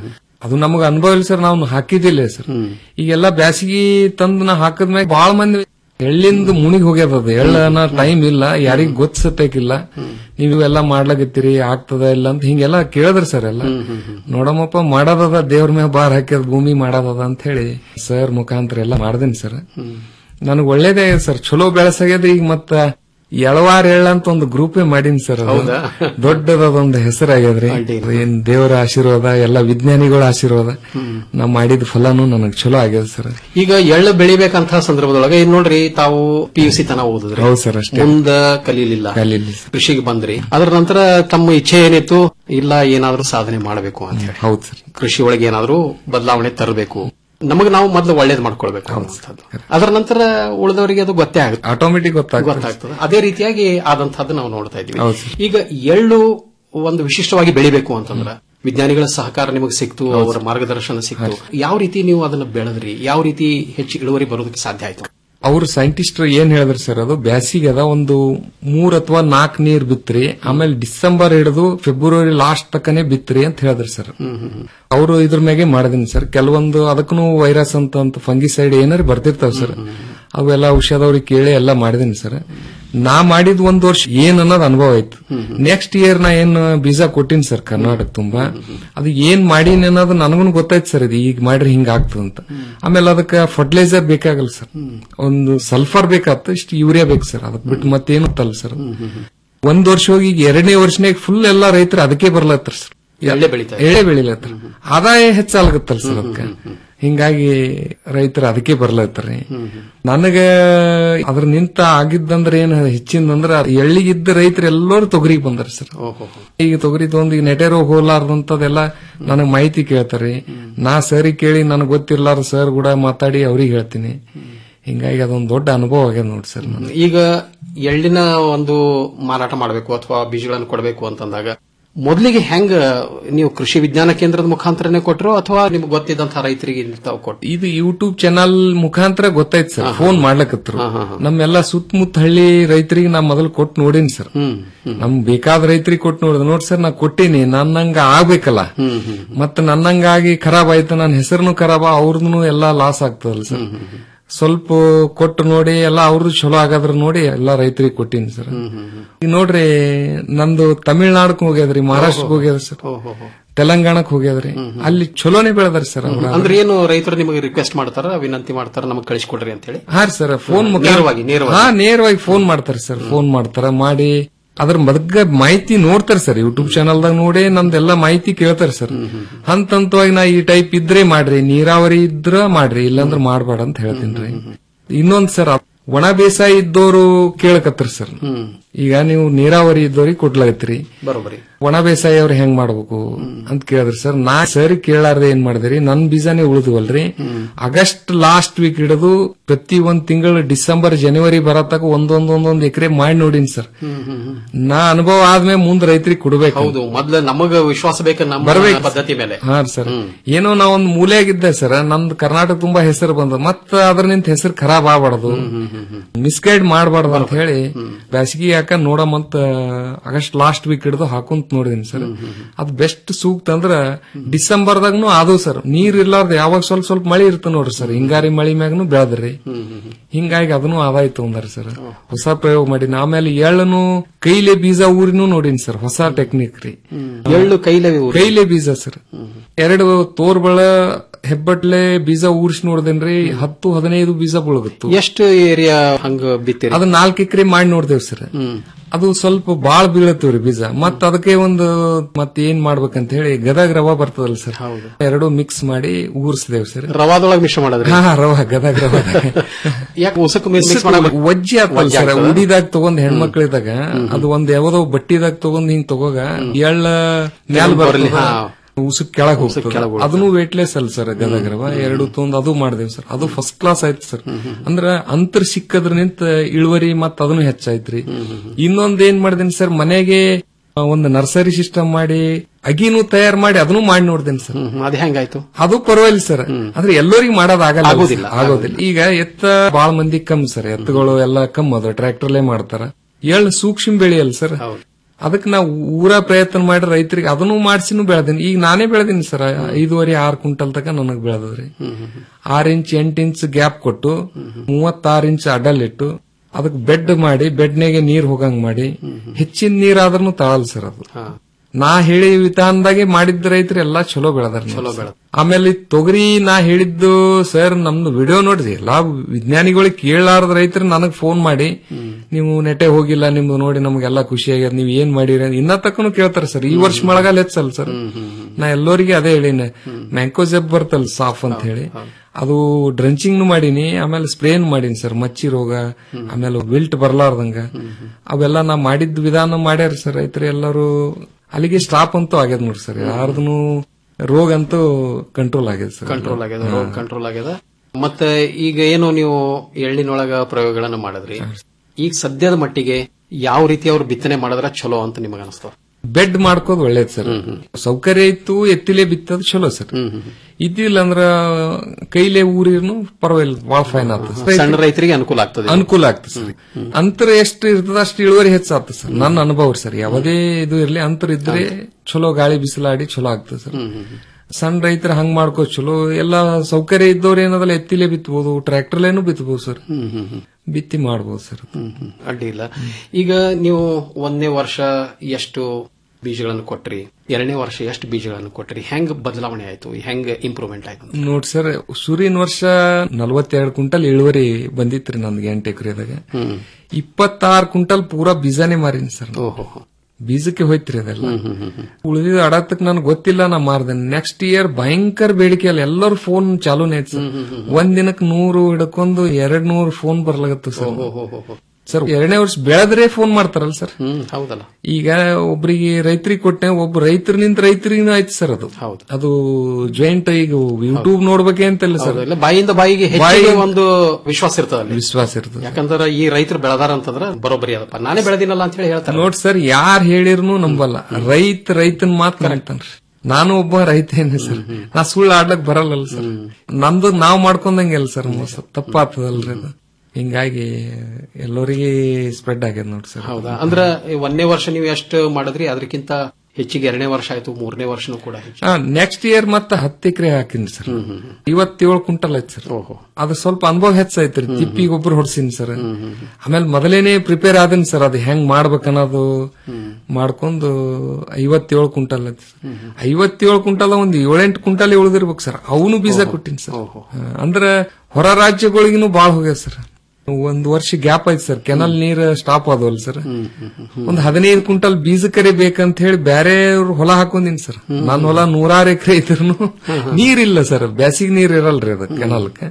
ಅದು ನಮಗ ಅನುಭವ ಇಲ್ಲ ಸರ್ ನಾವು ಹಾಕಿದ್ದಿಲ್ಲ ಸರ್ ಈಗೆಲ್ಲ ಬ್ಯಾಸಿಗಿ ತಂದು ನಾ ಹಾಕದ್ಮ್ಯಾಗ ಬಾಳ ಮಂದಿ ಎಳ್ಳಿಂದ ಮುಣಿಗ್ ಹೋಗ್ಯದ ಅದು ಎಳ್ಳನ ಟೈಮ್ ಇಲ್ಲ ಯಾರಿಗ್ ಗೊತ್ತಸಬೇಕಿಲ್ಲ ನೀವು ಇವೆಲ್ಲ ಮಾಡ್ಲಾಗತ್ತೀರಿ ಆಗ್ತದ ಇಲ್ಲ ಅಂತ ಹಿಂಗೆಲ್ಲ ಕೇಳಿದ್ರಿ ಸರ್ ಎಲ್ಲ ನೋಡಮ್ಮಪ್ಪ ಮಾಡೋದದ ದೇವ್ರ ಮ್ಯಾಗ ಬಾರ್ ಹಾಕ್ಯದ ಭೂಮಿ ಮಾಡೋದದ ಅಂತ ಹೇಳಿ ಸರ್ ಮುಖಾಂತರ ಎಲ್ಲ ಮಾಡ್ದೇನಿ ಸರ್ ನನಗ್ ಒಳ್ಳೇದೇ ಸರ್ ಚಲೋ ಬೆಳೆಸಾಗ್ಯದ ಈಗ ಮತ್ತ ಎಳವಾರ ಎಳ್ಳ ಅಂತ ಒಂದು ಗ್ರೂಪೇ ಮಾಡೀನಿ ಸರ್ ಅದು. ಹೌದಾ? ದೊಡ್ಡದೊಂದು ಹೆಸರಾಗ್ಯದ್ರಿ ಏನ್ ದೇವರ ಆಶೀರ್ವಾದ ಎಲ್ಲ ವಿಜ್ಞಾನಿಗಳ ಆಶೀರ್ವಾದ ನಾ ಮಾಡಿದ ಫಲನೂ ನನಗ್ ಚಲೋ ಆಗ್ಯದ ಸರ್ ಈಗ ಎಳ್ಳು ಬೆಳಿಬೇಕಂತ ಸಂದರ್ಭದೊಳಗೆ ಇನ್ ನೋಡ್ರಿ ತಾವು ಪಿ ಯು ಸಿ ತನ ಓದಿದ್ರಿ ಹೌದು ಸರ್ ಅಷ್ಟೇ ಮುಂದ ಕಲೀಲಿಲ್ಲ ಕಲೀಲಿ ಕೃಷಿಗೆ ಬಂದ್ರಿ ಅದರ ನಂತರ ತಮ್ಮ ಇಚ್ಛೆ ಏನಿತ್ತು ಇಲ್ಲ ಏನಾದ್ರೂ ಸಾಧನೆ ಮಾಡಬೇಕು ಅಂತ ಹೇಳಿ ಹೌದು ಸರ್ ಕೃಷಿ ಒಳಗೆ ಏನಾದ್ರೂ ಬದಲಾವಣೆ ತರಬೇಕು ನಮಗೆ ನಾವು ಮೊದಲು ಒಳ್ಳೇದ್ ಮಾಡ್ಕೊಳ್ಬೇಕು ಅನ್ನುವಂಥದ್ದು. ಅದರ ನಂತರ ಉಳಿದವರಿಗೆ ಅದು ಗೊತ್ತೇ ಆಗುತ್ತೆ ಆಟೋಮೆಟಿಕ್ ಗೊತ್ತಾಗ್ತದೆ ಗೊತ್ತಾಗ್ತದೆ ಅದೇ ರೀತಿಯಾಗಿ ಆದಂತಹದ್ದು ನಾವು ನೋಡ್ತಾ ಇದ್ದೀವಿ ಹೌದು ಸರ್. ಈಗ ಎಳ್ಳು ಒಂದು ವಿಶಿಷ್ಟವಾಗಿ ಬೆಳಿಬೇಕು ಅಂತಂದ್ರ ವಿಜ್ಞಾನಿಗಳ ಸಹಕಾರ ನಿಮಗೆ ಸಿಕ್ತು ಅವರ ಮಾರ್ಗದರ್ಶನ ಸಿಕ್ತು ಯಾವ ರೀತಿ ನೀವು ಅದನ್ನ ಬೆಳೆದ್ರಿ ಯಾವ ರೀತಿ ಹೆಚ್ಚು ಇಳುವರಿ ಬರೋದಕ್ಕೆ ಸಾಧ್ಯ ಆಯ್ತು ಅವ್ರು ಸೈಂಟಿಸ್ಟ್ ಏನ್ ಹೇಳಿದ್ರು ಸರ್ ಅದು ಬ್ಯಾಸಿಗೆ ಅದ ಒಂದು ಮೂರ್ ಅಥವಾ ನಾಲ್ಕು ನೀರ್ ಬಿತ್ರಿ ಆಮೇಲೆ ಡಿಸೆಂಬರ್ ಹಿಡಿದು ಫೆಬ್ರವರಿ ಲಾಸ್ಟ್ ತಕ್ಕನೆ ಬಿತ್ರಿ ಅಂತ ಹೇಳಿದ್ರು ಸರ್ ಅವರು ಇದ್ರ ಮ್ಯಾಗೆ ಮಾಡಿದೀನಿ ಸರ್ ಕೆಲವೊಂದು ಅದಕ್ಕೂ ವೈರಸ್ ಅಂತ ಅಂತ ಫಂಗಿಸೈಡ್ ಏನಾರು ಬರ್ತಿರ್ತಾವ ಸರ್ ಅವೆಲ್ಲ ಔಷಧವ್ರಿಗೆ ಕೇಳಿ ಎಲ್ಲ ಮಾಡಿದೀನಿ ಸರ್ ನಾ ಮಾಡಿದ್ ಒಂದ್ ವರ್ಷ ಏನ್ ಅನ್ನೋದು ಅನುಭವ ಆಯ್ತು ನೆಕ್ಸ್ಟ್ ಇಯರ್ ನಾ ಏನ್ ಬೀಜ ಕೊಟ್ಟಿನಿ ಸರ್ ಕರ್ನಾಟಕ ತುಂಬಾ ಅದು ಏನ್ ಮಾಡೀನಿ ಅನ್ನೋದು ನನಗೂ ಗೊತ್ತಾಯ್ತು ಸರ್ ಇದು ಈಗ ಮಾಡ್ರಿ ಹಿಂಗ ಆಗ್ತದ ಅಂತ ಆಮೇಲೆ ಅದಕ್ಕೆ ಫರ್ಟಿಲೈಸರ್ ಬೇಕಾಗಲ್ಲ ಸರ್ ಒಂದು ಸಲ್ಫರ್ ಬೇಕಾಗ್ತದೆ ಇಷ್ಟು ಯೂರಿಯಾ ಬೇಕು ಸರ್ ಅದಕ್ಕೆ ಬಿಟ್ಟು ಮತ್ತೇನು ತಲ್ಲ ಸರ್ ಒಂದ್ ವರ್ಷ ಹೋಗಿ ಈಗ ಎರಡನೇ ವರ್ಷನಾಗ ಫುಲ್ ಎಲ್ಲಾ ರೈತರು ಅದಕ್ಕೆ ಬರ್ಲತ್ತಾರ ಸರ್ ಎಳ್ಳೆ ಬೆಳಿತಾರೆ. ಎಳೆ ಬೆಳಿಲತ್ತಾರ ಆದಾಯ ಹೆಚ್ಚಾಗತ್ತಲ್ಲ ಸರ್ ಅದಕ್ಕೆ ಹಿಂಗಾಗಿ ರೈತರು ಅದಕ್ಕೆ ಬರ್ಲತ್ತಾರ ನನಗ ಅದ್ರ ನಿಂತ ಆಗಿದ್ದಂದ್ರ ಏನ್ ಹೆಚ್ಚಿಂದಂದ್ರ ಎಳ್ಳಿಗಿದ್ದ ರೈತರು ಎಲ್ಲರೂ ತೊಗರಿಗೆ ಬಂದಾರ ಸರ್ ಈಗ ತೊಗರಿ ತಗೊಂಡ್ ಈಗ ನೆಟೆ ರೋಗ ಹೋಲಾರ್ದಂತದೆಲ್ಲ ನನಗ್ ಮಾಹಿತಿ ಕೇಳ್ತಾರೆ ನಾ ಸರಿ ಕೇಳಿ ನನಗ್ ಗೊತ್ತಿರ್ಲಾರ ಸರ್ ಕೂಡ ಮಾತಾಡಿ ಅವ್ರಿಗೆ ಹೇಳ್ತೀನಿ ಹಿಂಗಾಗಿ ಅದೊಂದು ದೊಡ್ಡ ಅನುಭವ ಆಗ್ಯದ ನೋಡಿ ಸರ್ ನನಗೆ ಈಗ ಎಳ್ಳಿನ ಒಂದು ಮಾರಾಟ ಮಾಡಬೇಕು ಅಥವಾ ಬೀಜಗಳನ್ನು ಕೊಡಬೇಕು ಅಂತಂದಾಗ ಮೊದಲಿಗೆ ಹೆಂಗ ನೀವು ಕೃಷಿ ವಿಜ್ಞಾನ ಕೇಂದ್ರದ ಮುಖಾಂತರನೇ ಕೊಟ್ಟರು ಅಥವಾ ನಿಮ್ಗೆ ಗೊತ್ತಿದ್ದಂತಹ ರೈತರಿಗೆ ತಾವು ಕೊಟ್ಟು ಇದು ಯೂಟ್ಯೂಬ್ ಚಾನಲ್ ಮುಖಾಂತರ ಗೊತ್ತಾಯ್ತು ಸರ್ ಫೋನ್ ಮಾಡ್ಲಕತ್ರು ನಮ್ಮೆಲ್ಲ ಸುತ್ತಮುತ್ತ ಹಳ್ಳಿ ರೈತರಿಗೆ ನಾ ಮೊದಲು ಕೊಟ್ಟು ನೋಡೀನಿ ಸರ್ ನಮ್ ಬೇಕಾದ ರೈತರಿಗೆ ಕೊಟ್ಟು ನೋಡಿದ ನೋಡ್ ಸರ್ ನಾ ಕೊಟ್ಟೀನಿ ನನ್ನಂಗ ಆಗ್ಬೇಕಲ್ಲ ಮತ್ತ ನನ್ನಂಗಾಗಿ ಖರಾಬ್ ಆಯ್ತು ನನ್ನ ಹೆಸರುನು ಖರಾಬ ಅವ್ರದ್ದು ಎಲ್ಲಾ ಲಾಸ್ ಆಗ್ತದಲ್ಲ ಸರ್ ಸ್ವಲ್ಪ ಕೊಟ್ಟು ನೋಡಿ ಎಲ್ಲ ಅವ್ರದ್ದು ಚಲೋ ಆಗಾದ್ರ ನೋಡಿ ಎಲ್ಲಾ ರೈತರಿಗೆ ಕೊಟ್ಟೀನಿ ಸರ್ ಈಗ ನೋಡ್ರಿ ನಂದು ತಮಿಳ್ನಾಡಕ್ ಹೋಗ್ಯದ್ರಿ ಮಹಾರಾಷ್ಟ್ರಕ್ಕೆ ಹೋಗ್ಯದ ಸರ್ ತೆಲಂಗಾಣಕ್ ಹೋಗ್ಯದ್ರಿ ಅಲ್ಲಿ ಚಲೋನೆ ಬೆಳೆದಾರ ಸರ್ ಅವ್ರ ಅಂದ್ರೆ ಏನು ರೈತರು ನಿಮಗೆ ರಿಕ್ವೆಸ್ಟ್ ಮಾಡ್ತಾರ ವಿನಂತಿ ಮಾಡ್ತಾರ ನಮಗೆ ಕಳಿಸ್ಕೊಡ್ರಿ ಅಂತ ಹೇಳಿ ಹಾ ಸರ್ ಫೋನ್ ನೇರವಾಗಿ, ನೇರವಾಗಿ. ಹಾ ನೇರವಾಗಿ ಫೋನ್ ಮಾಡ್ತಾರೆ ಸರ್ ಫೋನ್ ಮಾಡ್ತಾರ ಮಾಡಿ ಅದ್ರ ಬಗ್ಗೆ ಮಾಹಿತಿ ನೋಡ್ತಾರೆ ಸರ್ ಯೂಟ್ಯೂಬ್ ಚಾನಲ್ದಾಗ ನೋಡಿ ನಮ್ದೆಲ್ಲ ಮಾಹಿತಿ ಕೇಳ್ತಾರೆ ಸರ್ ಹಂತ ಹಂತವಾಗಿ ನಾ ಈ ಟೈಪ್ ಇದ್ರೆ ಮಾಡ್ರಿ ನೀರಾವರಿ ಇದ್ರ ಮಾಡ್ರಿ ಇಲ್ಲಾಂದ್ರ ಮಾಡ್ಬೇಡ ಅಂತ ಹೇಳ್ತೀನಿ ಇನ್ನೊಂದ್ ಸರ್ ಒಣ ಬೇಸಾಯ ಇದ್ದೋರು ಕೇಳಕತ್ತರ ಸರ್ ಈಗ ನೀವು ನೀರಾವರಿ ಇದ್ದವ್ರಿಗೆ ಕೊಡ್ಲಾಗತ್ರಿ ಬರೋಬರಿ ಒಣ ಬೇಸಾಯ ಅವ್ರು ಹೆಂಗ್ ಮಾಡ್ಬೇಕು ಅಂತ ಕೇಳಿದ್ರಿ ಸರ್ ನಾ ಸರಿ ಕೇಳಾರ್ದೆ ಏನ್ ಮಾಡಿದ್ರಿ ನನ್ ಬೀಜಾನೇ ಉಳಿದ್ವಲ್ರಿ ಆಗಸ್ಟ್ ಲಾಸ್ಟ್ ವೀಕ್ ಹಿಡಿದು ಪ್ರತಿ ಒಂದ್ ತಿಂಗಳು ಡಿಸೆಂಬರ್ ಜನವರಿ ಬರತಕ್ಕ ಒಂದೊಂದ್ ಒಂದೊಂದ್ ಎಕರೆ ಮಾಡಿ ನೋಡಿನಿ ಸರ್ ನಾ ಅನುಭವ ಆದ್ಮೇಲೆ ಮುಂದ್ ರೈತರಿಗೆ ಕೊಡ್ಬೇಕು ಹೌದು ಮೊದ್ಲು ನಮಗ ವಿಶ್ವಾಸ ಬೇಕು ನಮ್ಮ ಬರ್ಬೇಕು. ಪದ್ಧತಿ ಮೇಲೆ ಹಾ ಸರ್ ಏನೋ ನಾ ಒಂದ್ ಮೂಲೆಯಾಗಿದ್ದೆ ಸರ್ ನಮ್ದು ಕರ್ನಾಟಕ ತುಂಬಾ ಹೆಸರು ಬಂದ ಮತ್ತ ಅದ್ರ ನಿಂತ ಹೆಸರು ಖರಾಬ್ ಆಗ್ಬಾರ್ದು ಮಿಸ್ಗೈಡ್ ಮಾಡಬಾರ್ದು ಅಂತ ಹೇಳಿ ಬ್ಯಾಸಗಿ ಯಾಕ ನೋಡಮಂತ ಆಗಸ್ಟ್ ಲಾಸ್ಟ್ ವೀಕ್ ಹಿಡಿದು ಹಾಕುಂತ ನೋಡಿದೀನಿ ಸರ್ ಅದ್ ಬೆಸ್ಟ್ ಸೂಕ್ತ ಅಂದ್ರ ಡಿಸೆಂಬರ್ದಾಗ್ನು ಆದವು ಸರ್ ನೀರ್ ಇರ್ಲಾರ್ದ ಯಾವಾಗ ಸ್ವಲ್ಪ ಸ್ವಲ್ಪ ಮಳಿ ಇರ್ತ ನೋಡ್ರಿ ಸರ್ ಹಿಂಗಾರಿ ಮಳಿ ಮ್ಯಾಗ್ನು ಬೆಳೆದ್ರಿ ಹಿಂಗಾಗಿ ಅದನ್ನು ಆದಾಯ ತಗೊಂಡಾರ ಸರ್ ಹೊಸ ಪ್ರಯೋಗ ಮಾಡಿನ ಆಮೇಲೆ ಎಳ್ಳನು ಕೈಲೆ ಬೀಜ ಊರಿನೂ ನೋಡಿನಿ ಸರ್ ಹೊಸ ಟೆಕ್ನಿಕ್ ರೀ ಎಳ್ಳು ಕೈಲೆ ಕೈಲೆ ಬೀಜ ಸರ್ ಎರಡು ತೋರ್ಬಳ ಹೆಬ್ಬಟ್ಲೆ ಬೀಜ ಊರ್ಸಿ ನೋಡ್ದೇನ್ರಿ ಹತ್ತು ಹದಿನೈದು ಬೀಜ ಬುಳಗತ್ತು ಎಷ್ಟು ಏರಿಯಾ ಹಂಗ ಬಿತ್ತೀರಿ ಅದು ನಾಲ್ಕು ಎಕರೆ ಮಾಡಿ ನೋಡ್ದೇವ್ ಸರ್ ಅದು ಸ್ವಲ್ಪ ಬಾಳ್ ಬೀಳತ್ತೀವ್ರಿ ಬೀಜ ಮತ್ತ ಅದಕ್ಕೆ ಒಂದು ಮತ್ ಏನ್ ಮಾಡ್ಬೇಕಂತ ಹೇಳಿ ಗದಗ ರವಾ ಬರ್ತದಲ್ಲ ಸರ್ ಎರಡು ಮಿಕ್ಸ್ ಮಾಡಿ ಊರ್ಸ್ದೇವ್ ಸರ್ ರವಾದೊಳಗೆ ಮಿಶ್ರ ಮಾಡೋದ್ರಿ ಹಾ ಹಾ, ರವಾ ಗದಗ ರವಾ ಯಾಕೆ ಉಸಕ್ ಮಿಕ್ಸ್ ಮಾಡಬೇಕು ವಜ್ಜಿ ಆಗ್ತಲ್ಲ ಸರ್ ಉಡಿದಾಗ ತಗೊಂಡ್ ಹೆಣ್ಮಕ್ಳಿದಾಗ ಅದು ಒಂದ್ ಯಾವ್ದೋ ಬಟ್ಟಿದಾಗ ತಗೊಂಡ್ ಹಿಂಗ್ ತಗೋಗ ಎಳ್ಳ ಮ್ಯಾಲ್ ಬರಲಿ, ಬರಲಿ ಹಾ. ಉಸುಕ್ ಕೆಳಗ್ ಉಸುಕ್ ಹೋಗ್ತದೆ ಕೆಳಗ್ ಬೀಳ್ತದೆ. ಅದನ್ನು ವೇಟ್ಲೆಸ್ ಅಲ್ಲ ಸರ್ ಗದಗ್ರವ ಎರಡು ತೊಂದ್ ಅದು ಮಾಡ್ದೇವ್ ಸರ್ ಅದು ಫಸ್ಟ್ ಕ್ಲಾಸ್ ಆಯ್ತು ಸರ್ ಅಂದ್ರ ಅಂತರ್ ಸಿಕ್ಕದ್ರ ನಿಂತ ಇಳುವರಿ ಮತ್ ಅದನ್ನು ಹೆಚ್ಚಾಯ್ತ್ರಿ ಇನ್ನೊಂದ್ ಏನ್ ಮಾಡ್ದೇನಿ ಸರ್ ಮನೆಗೆ ಆ, ಒಂದು ನರ್ಸರಿ ಸಿಸ್ಟಮ್ ಮಾಡಿ ಅಗಿನೂ ತಯಾರು ಮಾಡಿ ಅದನ್ನು ಮಾಡಿ ನೋಡ್ದೇನಿ ಸರ್ ಅದ್ ಹೆಂಗಾಯ್ತು ಅದು ಪರವಾಗಿಲ್ಲ ಸರ್ ಆದ್ರೆ ಎಲ್ಲರಿಗೂ ಮಾಡೋದ್ ಆಗಲ್ಲ ಆಗೋದಿಲ್ಲ, ಆಗೋದಿಲ್ಲ ಈಗ ಎತ್ತ ಬಾಳ ಮಂದಿ ಕಮ್ಮಿ ಸರ್ ಎತ್ತುಗಳು ಎಲ್ಲ ಕಮ್ಮಿ ಅದ ಟ್ರ್ಯಾಕ್ಟರ್ಲೇ ಮಾಡ್ತಾರ ಎಳ್ಳು ಸೂಕ್ಷ್ಮ ಬೆಳೆ ಅಲ್ಲ ಸರ್ ಅದಕ್ಕೆ ನಾವು ಊರ ಪ್ರಯತ್ನ ಮಾಡಿ ರೈತರಿಗೆ ಅದನ್ನು ಮಾಡ್ಸಿನೂ ಬೆಳೆದೀನಿ ಈಗ ನಾನೇ ಬೆಳೆದೀನಿ ಸರ್ ಐದುವರೆ ಆರು ಕ್ವಿಂಟಲ್ ತನಕ ನನಗ್ ಬೆಳೆದ್ರಿ ಆರ್ ಇಂಚ್ ಎಂಟ್ ಇಂಚ್ ಗ್ಯಾಪ್ ಕೊಟ್ಟು ಮೂವತ್ತಾರು ಇಂಚ್ ಅಡ್ಡಲ್ ಇಟ್ಟು ಅದಕ್ಕೆ ಬೆಡ್ ಮಾಡಿ ಬೆಡ್ನಾಗೆ ನೀರ್ ಹೋಗಂಗ್ ಮಾಡಿ ಹೆಚ್ಚಿನ ನೀರಾದ್ರೂ ತಳಲ್ ಸರ್ ಅದು ನಾ ಹೇಳಿ ವಿಧಾನದಾಗೆ ಮಾಡಿದ್ದ ರೈತರು ಎಲ್ಲಾ ಚಲೋ ಬೆಳೆದಾರ ಚಲೋ ಬೆಳೆದ ಆಮೇಲೆ ಈ ತೊಗರಿ ನಾ ಹೇಳಿದ್ದು ಸರ್ ನಮ್ದು ವಿಡಿಯೋ ನೋಡ್ರಿ ಎಲ್ಲಾ ವಿಜ್ಞಾನಿಗಳಿಗೆ ಕೇಳಲಾರದ ರೈತರು ನನಗ್ ಫೋನ್ ಮಾಡಿ ನೀವು ನೆಟೆ ಹೋಗಿಲ್ಲ ನಿಮ್ದು ನೋಡಿ ನಮ್ಗೆಲ್ಲಾ ಖುಷಿ ಆಗ್ಯದ ನೀವ್ ಏನ್ ಮಾಡಿರಿ ಇನ್ನ ತಕ್ಕನು ಕೇಳ್ತಾರ ಸರ್ ಈ ವರ್ಷ ಮಳೆಗಾಲ ಹೆಚ್ಚಲ್ ಸರ್ ನಾ ಎಲ್ಲರಿಗೆ ಅದೇ ಹೇಳಿನ ಮ್ಯಾಂಕೋಜೆಬ್ ಬರ್ತಲ್ ಸಾಫ್ ಅಂತ ಹೇಳಿ ಅದು ಡ್ರಂಚಿಂಗ್ ಮಾಡೀನಿ ಆಮೇಲೆ ಸ್ಪ್ರೇನ್ ಮಾಡೀನಿ ಸರ್ ಮಚ್ಚಿ ರೋಗ ಆಮೇಲೆ ವಿಲ್ಟ್ ಬರ್ಲಾರ್ದಂಗ ಅವೆಲ್ಲ ನಾ ಮಾಡಿದ ವಿಧಾನ ಮಾಡ್ಯಾರ ಸರ್ ರೈತರು ಎಲ್ಲರೂ ಅಲ್ಲಿಗೆ ಸ್ಟಾಪ್ ಅಂತೂ ಆಗ್ಯದ ನೋಡ್ರಿ ಸರ್ ಯಾರ್ದು ರೋಗ ಅಂತೂ ಕಂಟ್ರೋಲ್ ಆಗ್ಯದ ಸರ್ ಕಂಟ್ರೋಲ್ ಆಗ್ಯದ ರೋಗ ಕಂಟ್ರೋಲ್ ಆಗ್ಯದ ಮತ್ತೆ ಈಗ ಏನು ನೀವು ಎಳ್ಳಿನೊಳಗ ಪ್ರಯೋಗಗಳನ್ನ ಮಾಡಿದ್ರಿ ಈಗ ಸದ್ಯದ ಮಟ್ಟಿಗೆ ಯಾವ ರೀತಿ ಅವ್ರು ಬಿತ್ತನೆ ಮಾಡಿದ್ರ ಚಲೋ ಅಂತ ನಿಮಗೆ ಅನಿಸ್ತಾವ ಬೆಡ್ ಮಾಡ್ಕೋದ್ ಒಳ್ಳೇದ್ ಸರ್ ಸೌಕರ್ಯ ಇತ್ತು ಎತ್ತಿಲೆ ಬಿತ್ತದ್ ಚಲೋ ಸರ್ ಇದ್ದಿಲ್ಲ ಅಂದ್ರ ಕೈಲೇ ಊರಿರ್ನು ಪರವಾಗಿಲ್ಲ ಬಾಳ ಫೈನ್ ಆಗ್ತದೆ ಸಣ್ಣ ರೈತರಿಗೆ ಅನುಕೂಲ ಆಗ್ತದೆ ಅನುಕೂಲ ಆಗ್ತದೆ ಸರ್ ಅಂತರ ಎಷ್ಟು ಇರ್ತದ ಅಷ್ಟು ಇಳುವರಿ ಹೆಚ್ಚಾಗ್ತದೆ ಸರ್ ನನ್ನ ಅನುಭವ ಸರ್ ಯಾವುದೇ ಇದು ಇರ್ಲಿ ಅಂತರ ಇದ್ರೆ ಚಲೋ ಗಾಳಿ ಬಿಸಿಲಾಡಿ ಚಲೋ ಆಗ್ತದೆ ಸರ್ ಸಣ್ಣ ರೈತರ ಹಂಗ್ ಮಾಡ್ಕೋ ಚಲೋ ಎಲ್ಲಾ ಸೌಕರ್ಯ ಇದ್ದವ್ರು ಏನದಲ್ಲ ಎತ್ತಿಲೆ ಬಿತ್ತಬಹುದು ಟ್ರ್ಯಾಕ್ಟರ್ಲೇನು ಬಿತ್ತಬಹುದು ಸರ್ ಬಿತ್ತಿ ಮಾಡಬಹುದು ಸರ್ ಅಡ್ಡಿ ಇಲ್ಲ ಈಗ ನೀವು ಒಂದನೇ ವರ್ಷ ಎಷ್ಟು ಬೀಜಗಳನ್ನು ಕೊಟ್ರಿ ಎರಡನೇ ವರ್ಷ ಎಷ್ಟು ಬೀಜಗಳನ್ನು ಕೊಟ್ರಿ ಹೆಂಗ್ ಬದಲಾವಣೆ ಆಯ್ತು ಹೆಂಗ್ ಇಂಪ್ರೂವ್ಮೆಂಟ್ ಆಯ್ತು ನೋಡ್ ಸರ್ ಸೂರ್ಯನ ವರ್ಷ ನಲವತ್ತೆರಡು ಕ್ವಿಂಟಲ್ ಇಳುವರಿ ಬಂದಿತ್ರಿ ನನ್ಗೆ ಎಂಟು ಎಕರೆದಾಗ ಇಪ್ಪತ್ತಾರು ಕ್ವಿಂಟಲ್ ಪೂರಾ ಬೀಜಾನೇ ಮಾರಿನಿ ಸರ್ ಬೀಜಕ್ಕೆ ಹೋಯ್ತ್ರಿ ಅದೆಲ್ಲ ಉಳಿದಿದ ಅಡತಕ್ ನನ್ಗೆ ಗೊತ್ತಿಲ್ಲ ನಾ ಮಾರ್ದೆ ನೆಕ್ಸ್ಟ್ ಇಯರ್ ಭಯಂಕರ ಬೇಡಿಕೆ ಅಲ್ಲ ಎಲ್ಲರೂ ಫೋನ್ ಚಾಲೂನೇ ಐತಿ ಸರ್ ಒಂದ್ ದಿನಕ್ಕೆ ನೂರು ಹಿಡ್ಕೊಂಡು ಎರಡ್ ನೂರು ಫೋನ್ ಬರ್ಲಾಗತ್ತ ಸರ್ ಸರ್ ಎರಡನೇ ವರ್ಷ ಬೆಳೆದ್ರೆ ಫೋನ್ ಮಾಡ್ತಾರಲ್ಲ ಸರ್ ಹೌದಲ್ಲ ಈಗ ಒಬ್ರಿಗೆ ರೈತರಿಗೆ ಕೊಟ್ಟೆ ಒಬ್ಬ ರೈತರಿನಿಂದ ರೈತರಿಗೂ ಆಯ್ತು ಸರ್ ಅದು ಅದು ಜಾಯಿಂಟ್ ಈಗ ಯೂಟ್ಯೂಬ್ ನೋಡ್ಬೇಕೆ ಅಂತಲ್ಲ ಸರ್ ಇಲ್ಲ ಬಾಯಿಂದ ಬಾಯಿಗೆ ಹೆಚ್ಚಿಗೆ ಒಂದು ವಿಶ್ವಾಸ ಇರ್ತದೆ ವಿಶ್ವಾಸ ಇರ್ತದೆ ಯಾಕಂದ್ರೆ ಈ ರೈತರು ಬೆಳೆದಾರ ಅಂತಂದ್ರೆ ಬರೋಬ್ಬರಿ ಅದಪ್ಪ ನಾನೇ ಬೆಳೆದಿನಲ್ಲ ಅಂತ ಹೇಳಿ ಹೇಳ್ತಾರೆ ನೋಡ್ ಸರ್ ಯಾರ್ ಹೇಳಿರ್ನು ನಂಬಲ್ಲ ರೈತ ರೈತನ್ ಮಾತ್ ಕರೆಕ್ತಾನ್ರಿ ನಾನು ಒಬ್ಬ ರೈತ ಏನೇ ಸರ್ ನಾ ಸುಳ್ಳು ಆಡ್ಲಕ್ ಬರಲ್ಲಲ್ಲ ಸರ್ ನಮ್ದು ನಾವ್ ಮಾಡ್ಕೊಂಡಂಗೆಲ್ಲ ಸರ್ ಮೋಸ ತಪ್ಪಾಗ್ತದಲ್ರಿ ಅದು ಹಿಂಗಾಗಿ ಎಲ್ಲರಿಗೆ ಸ್ಪ್ರೆಡ್ ಆಗ್ಯದ ನೋಡ್ರಿ ಸರ್ ಹೌದಾ ಅಂದ್ರ ಈ ಒಂದನೇ ವರ್ಷ ನೀವು ಎಷ್ಟು ಮಾಡಿದ್ರಿ ಅದಕ್ಕಿಂತ ಹೆಚ್ಚಿಗೆ ಎರಡನೇ ವರ್ಷ ಆಯ್ತು ಮೂರನೇ ವರ್ಷನೂ ಕೂಡ ಹೆಚ್ಚು ನೆಕ್ಸ್ಟ್ ಇಯರ್ ಮತ್ತೆ ಹತ್ತು ಎಕರೆ ಹಾಕಿನಿ ಸರ್ ಇವತ್ತೇಳು ಕ್ವಿಂಟಲ್ ಐತಿ ಸರ್ ಅದು ಸ್ವಲ್ಪ ಅನುಭವ ಹೆಚ್ಚೈತ್ರಿ ತಿಪ್ಪಿ ಗೊಬ್ಬರ ಹೊಡ್ಸಿನಿ ಸರ್ ಆಮೇಲೆ ಮೊದಲೇನೆ ಪ್ರಿಪೇರ್ ಆದಿನಿ ಸರ್ ಅದು ಹೆಂಗ್ ಮಾಡ್ಬೇಕನ್ನೋದು ಮಾಡ್ಕೊಂಡು ಐವತ್ತೇಳು ಕ್ವಿಂಟಲ್ ಐತಿ ಐವತ್ತೇಳು ಕ್ವಿಂಟಲ್ ಒಂದು ಏಳೆಂಟು ಕ್ವಿಂಟಲ್ ಉಳಿದಿರ್ಬೇಕು ಸರ್ ಅವನು ಬೀಜ ಕೊಟ್ಟಿನಿ ಸರ್ ಅಂದ್ರ ಹೊರ ರಾಜ್ಯಗಳಿಗೂ ಬಾಳ ಹೋಗ್ಯಾವ ಸರ್ ಒಂದ್ ವರ್ಷ ಗ್ಯಾಪ್ ಐತಿ ಸರ್ ಕೆನಲ್ ನೀರ್ ಸ್ಟಾಪ್ ಆದವಲ್ ಸರ್ ಒಂದ್ ಹದಿನೈದು ಕ್ವಿಂಟಲ್ ಬೀಜ ಕರೆ ಬೇಕಂತ ಹೇಳಿ ಬೇರೆ ಹೊಲ ಹಾಕೊಂಡಿನಿ ಸರ್ ನನ್ನ ಹೊಲ ನೂರಾರು ಎಕರೆ ಇದ್ರು ನೀರಿಲ್ಲ ಸರ್ ಬ್ಯಾಸಿಗೆ ನೀರ್ ಇರಲ್ರಿ ಅದ ಕೆನಲ್ಕ